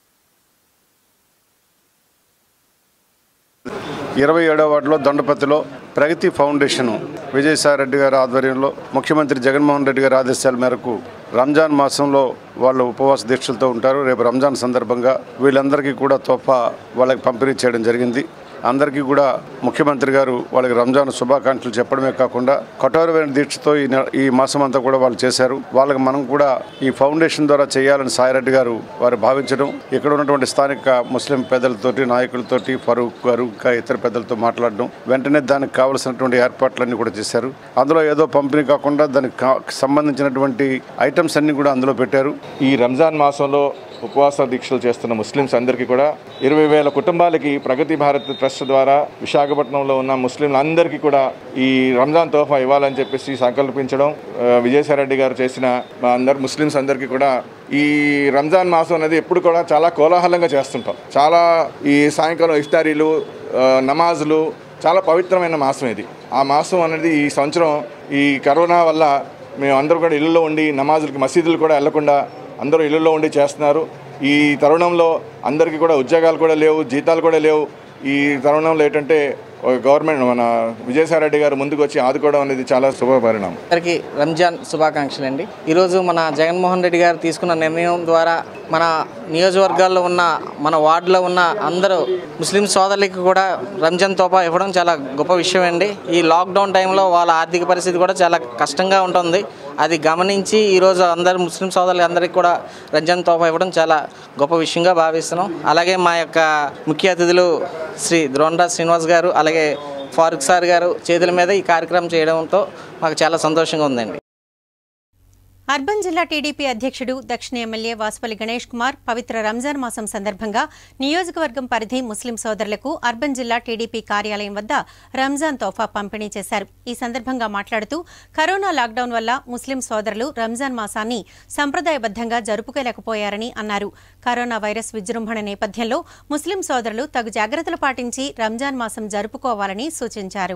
ఇరవై ఏడవ వార్డులో దొండపతిలో ప్రగతి ఫౌండేషన్ విజయసాయి రెడ్డి గారి ఆధ్వర్యంలో ముఖ్యమంత్రి జగన్మోహన్ రెడ్డి గారి ఆదేశాల మేరకు రంజాన్ మాసంలో వాళ్ళు ఉపవాస దీక్షలతో ఉంటారు రేపు రంజాన్ సందర్భంగా వీళ్ళందరికీ కూడా తోఫా వాళ్ళకి పంపిణీ చేయడం జరిగింది అందరికీ కూడా ముఖ్యమంత్రి గారు వాళ్ళకి రంజాన్ శుభాకాంక్షలు చెప్పడమే కాకుండా కఠోరమైన దీక్షతో ఈ నె- ఈ మాసం అంతా కూడా వాళ్ళు చేశారు వాళ్ళకి మనం కూడా ఈ ఫౌండేషన్ ద్వారా చేయాలని సాయిరెడ్డి గారు వారు భావించడం ఇక్కడ ఉన్నటువంటి స్థానిక ముస్లిం పెద్దలతోటి నాయకులతోటి ఫరూక్ గారు ఇంకా ఇతర పెద్దలతో మాట్లాడడం వెంటనే దానికి కావలసినటువంటి ఏర్పాట్లన్నీ కూడా చేశారు అందులో ఏదో పంపిణీ కాకుండా దానికి కా- సంబంధించినటువంటి ఐటమ్స్ అన్ని కూడా అందులో పెట్టారు ఈ రంజాన్ మాసంలో ఉపవాస దీక్షలు చేస్తున్న ముస్లిమ్స్ అందరికీ కూడా ఇరవై వేల కుటుంబాలకి ప్రగతి భారత్ ట్రస్ట్ ద్వారా విశాఖపట్నంలో ఉన్న ముస్లింలందరికీ కూడా ఈ రంజాన్ తోఫా ఇవ్వాలని చెప్పేసి సంకల్పించడం ఆ, విజయసాయిరెడ్డి గారు చేసిన మా అందరు ముస్లిమ్స్ అందరికీ కూడా ఈ రంజాన్ మాసం అనేది ఎప్పుడు కూడా చాలా కోలాహలంగా చేస్తుంటాం చాలా ఈ సాయంకాలం ఇఫ్తారీలు ఆ, నమాజులు చాలా పవిత్రమైన మాసం ఇది ఆ మాసం అనేది ఈ సంవత్సరం ఈ కరోనా వల్ల మేము అందరూ కూడా ఇళ్ళలో ఉండి నమాజులకి మసీదులు కూడా వెళ్లకుండా అందరూ ఇళ్ళల్లో ఉండి చేస్తున్నారు ఈ తరుణంలో అందరికీ కూడా ఉద్యోగాలు కూడా లేవు జీతాలు కూడా లేవు ఈ తరుణంలో ఏంటంటే ఒక గవర్నమెంట్ మన విజయసాయిరెడ్డి గారు ముందుకు వచ్చి ఆదుకోవడం అనేది చాలా శుభ పరిణామం అందరికీ రంజాన్ శుభాకాంక్షలు అండి ఈరోజు మన జగన్మోహన్ రెడ్డి గారు తీసుకున్న నిర్ణయం ద్వారా మన నియోజకవర్గాల్లో ఉన్న మన వార్డులో ఉన్న అందరూ ముస్లిం సోదరులకి కూడా రంజాన్ తోపా ఇవ్వడం చాలా గొప్ప విషయం అండి ఈ లాక్డౌన్ టైంలో వాళ్ళ ఆర్థిక పరిస్థితి కూడా చాలా కష్టంగా ఉంటుంది అది గమనించి ఈరోజు అందరు ముస్లిం సోదరులు అందరికీ కూడా రంజాన్ తోపా ఇవ్వడం చాలా గొప్ప విషయంగా భావిస్తున్నాం అలాగే మా యొక్క ముఖ్య అతిథులు శ్రీ ద్రోణరాజ్ శ్రీనివాస్ గారు అలాగే ఫారూక్ సార్ గారు చేతుల మీద ఈ కార్యక్రమం చేయడంతో మాకు చాలా సంతోషంగా ఉందండి అర్బన్ జిల్లా టీడీపీ అధ్యక్షుడు దక్షిణ ఎమ్మెల్యే వాసుపల్లి గణేష్ కుమార్ పవిత్ర రంజాన్ మాసం సందర్భంగా నియోజకవర్గం పరిధి ముస్లిం సోదరులకు అర్బన్ జిల్లా టీడీపీ కార్యాలయం వద్ద రంజాన్ తోఫా పంపిణీ చేశారు ఈ సందర్భంగా మాట్లాడుతూ కరోనా లాక్డౌన్ వల్ల ముస్లిం సోదరులు రంజాన్ మాసాన్ని సంప్రదాయబద్ధంగా జరుపుకోలేకపోయారని అన్నారు కరోనా వైరస్ విజృంభణ నేపథ్యంలో ముస్లిం సోదరులు తగు జాగ్రత్తలు పాటించి రంజాన్ మాసం జరుపుకోవాలని సూచించారు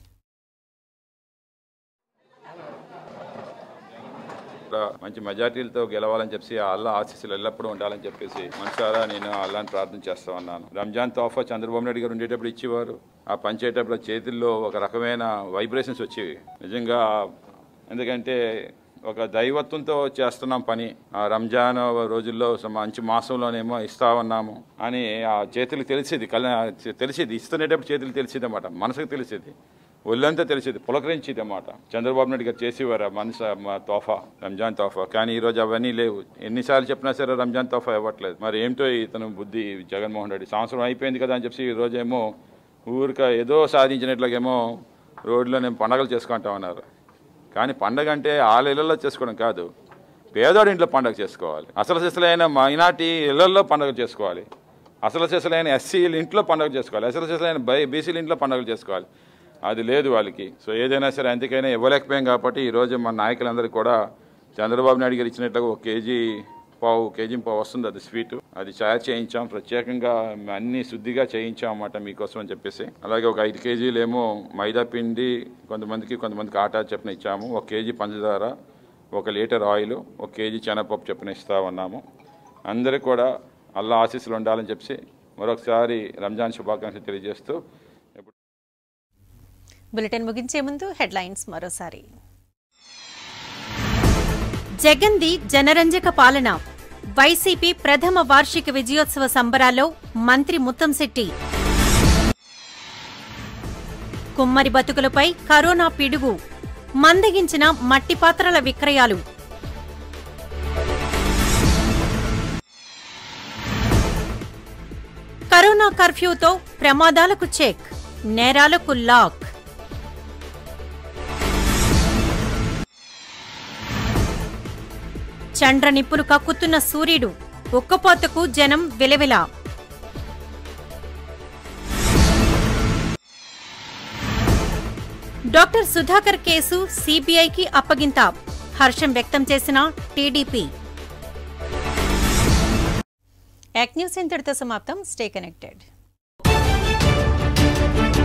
కూడా మంచి మెజార్టీలతో గెలవాలని చెప్పి ఆ అల్లా ఆశీస్సులు ఎల్లప్పుడూ ఉండాలని చెప్పేసి మనసారా నేను ఆ అల్లాని ప్రార్థన చేస్తా ఉన్నాను రంజాన్ తోఫా చంద్రబాబు నాయుడు గారు ఉండేటప్పుడు ఇచ్చేవారు ఆ పంచేటప్పుడు చేతుల్లో ఒక రకమైన వైబ్రేషన్స్ వచ్చేవి నిజంగా ఎందుకంటే ఒక దైవత్వంతో చేస్తున్నాం పని ఆ రంజాన్ రోజుల్లో స- మంచి మాసంలోనేమో ఇస్తా ఉన్నాము అని ఆ చేతులకు తెలిసేది కళ్ళ తెలిసేది ఇస్తునేటప్పుడు చేతులు తెలిసేది అన్నమాట మనసుకు తెలిసేది ఒళ్ళంతా తెలిసేది పులకరించేది అన్నమాట చంద్రబాబు నాయుడు గారు చేసేవారు ఆ మనసు మా తోఫా రంజాన్ తోఫా కానీ ఈరోజు అవన్నీ లేవు ఎన్నిసార్లు చెప్పినా సరే రంజాన్ తోఫా ఇవ్వట్లేదు మరి ఏమిటో ఇతను బుద్ధి జగన్మోహన్ రెడ్డి సంవత్సరం అయిపోయింది కదా అని చెప్పి ఈ రోజేమో ఊరిక ఏదో సాధించినట్లుగేమో రోడ్లోనే పండగలు చేసుకుంటా ఉన్నారు కానీ పండగ అంటే వాళ్ళ ఇళ్లలో చేసుకోవడం కాదు పేదోడి ఇంట్లో పండగ చేసుకోవాలి అసలు సిసలైన మైనార్టీ ఇళ్లలో పండగ చేసుకోవాలి అసలు సిసలైన ఎస్సీల ఇంట్లో పండగ చేసుకోవాలి అసలు సిసలైన బై బీసీల ఇంట్లో పండగలు చేసుకోవాలి అది లేదు వాళ్ళకి సో ఏదైనా సరే అందుకైనా ఇవ్వలేకపోయాం కాబట్టి ఈరోజు మన నాయకులందరికీ కూడా చంద్రబాబు నాయుడు గారు ఇచ్చినట్లుగా ఒక కేజీ పావు కేజీ పావు వస్తుంది అది స్వీట్ అది తయారు చేయించాం ప్రత్యేకంగా అన్ని శుద్ధిగా చేయించాం అన్నమాట మీకోసం అని చెప్పేసి అలాగే ఒక ఐదు కేజీలు ఏమో మైదా పిండి కొంతమందికి కొంతమందికి ఆటా చెప్పిన ఇచ్చాము ఒక కేజీ పంచదార ఒక లీటర్ ఆయిల్ ఒక కేజీ శనగపప్పు చెప్పిన ఇస్తా ఉన్నాము అందరికీ కూడా అల్లా ఆశీస్సులు ఉండాలని చెప్పి మరొకసారి రంజాన్ శుభాకాంక్షలు తెలియజేస్తూ బులెటిన్ ముగించే ముందు హెడ్లైన్స్ మరోసారి జగన్ది జనరంజక పాలన వైసీపీ ప్రథమ వార్షిక విజయోత్సవ సంబరాల్లో మంత్రి ముత్తంశెట్టి కుమ్మరి బతుకులపై కరోనా పిడుగు మందగించిన మట్టి పాత్రల విక్రయాలు కరోనా కర్ఫ్యూతో ప్రమాదాలకు చెక్ నేరాలకు లాక్ చండ్ర నిప్పులు కక్కుతున్న సూర్యుడు ఉక్కపోతకు జనం విలవిల డాక్టర్ సుధాకర్ కేసు సిబిఐకి అప్పగింత హర్షం వ్యక్తం చేసిన టీడీపీ యాక్ న్యూస్ ఇంతటితో సమాప్తం స్టే కనెక్టెడ్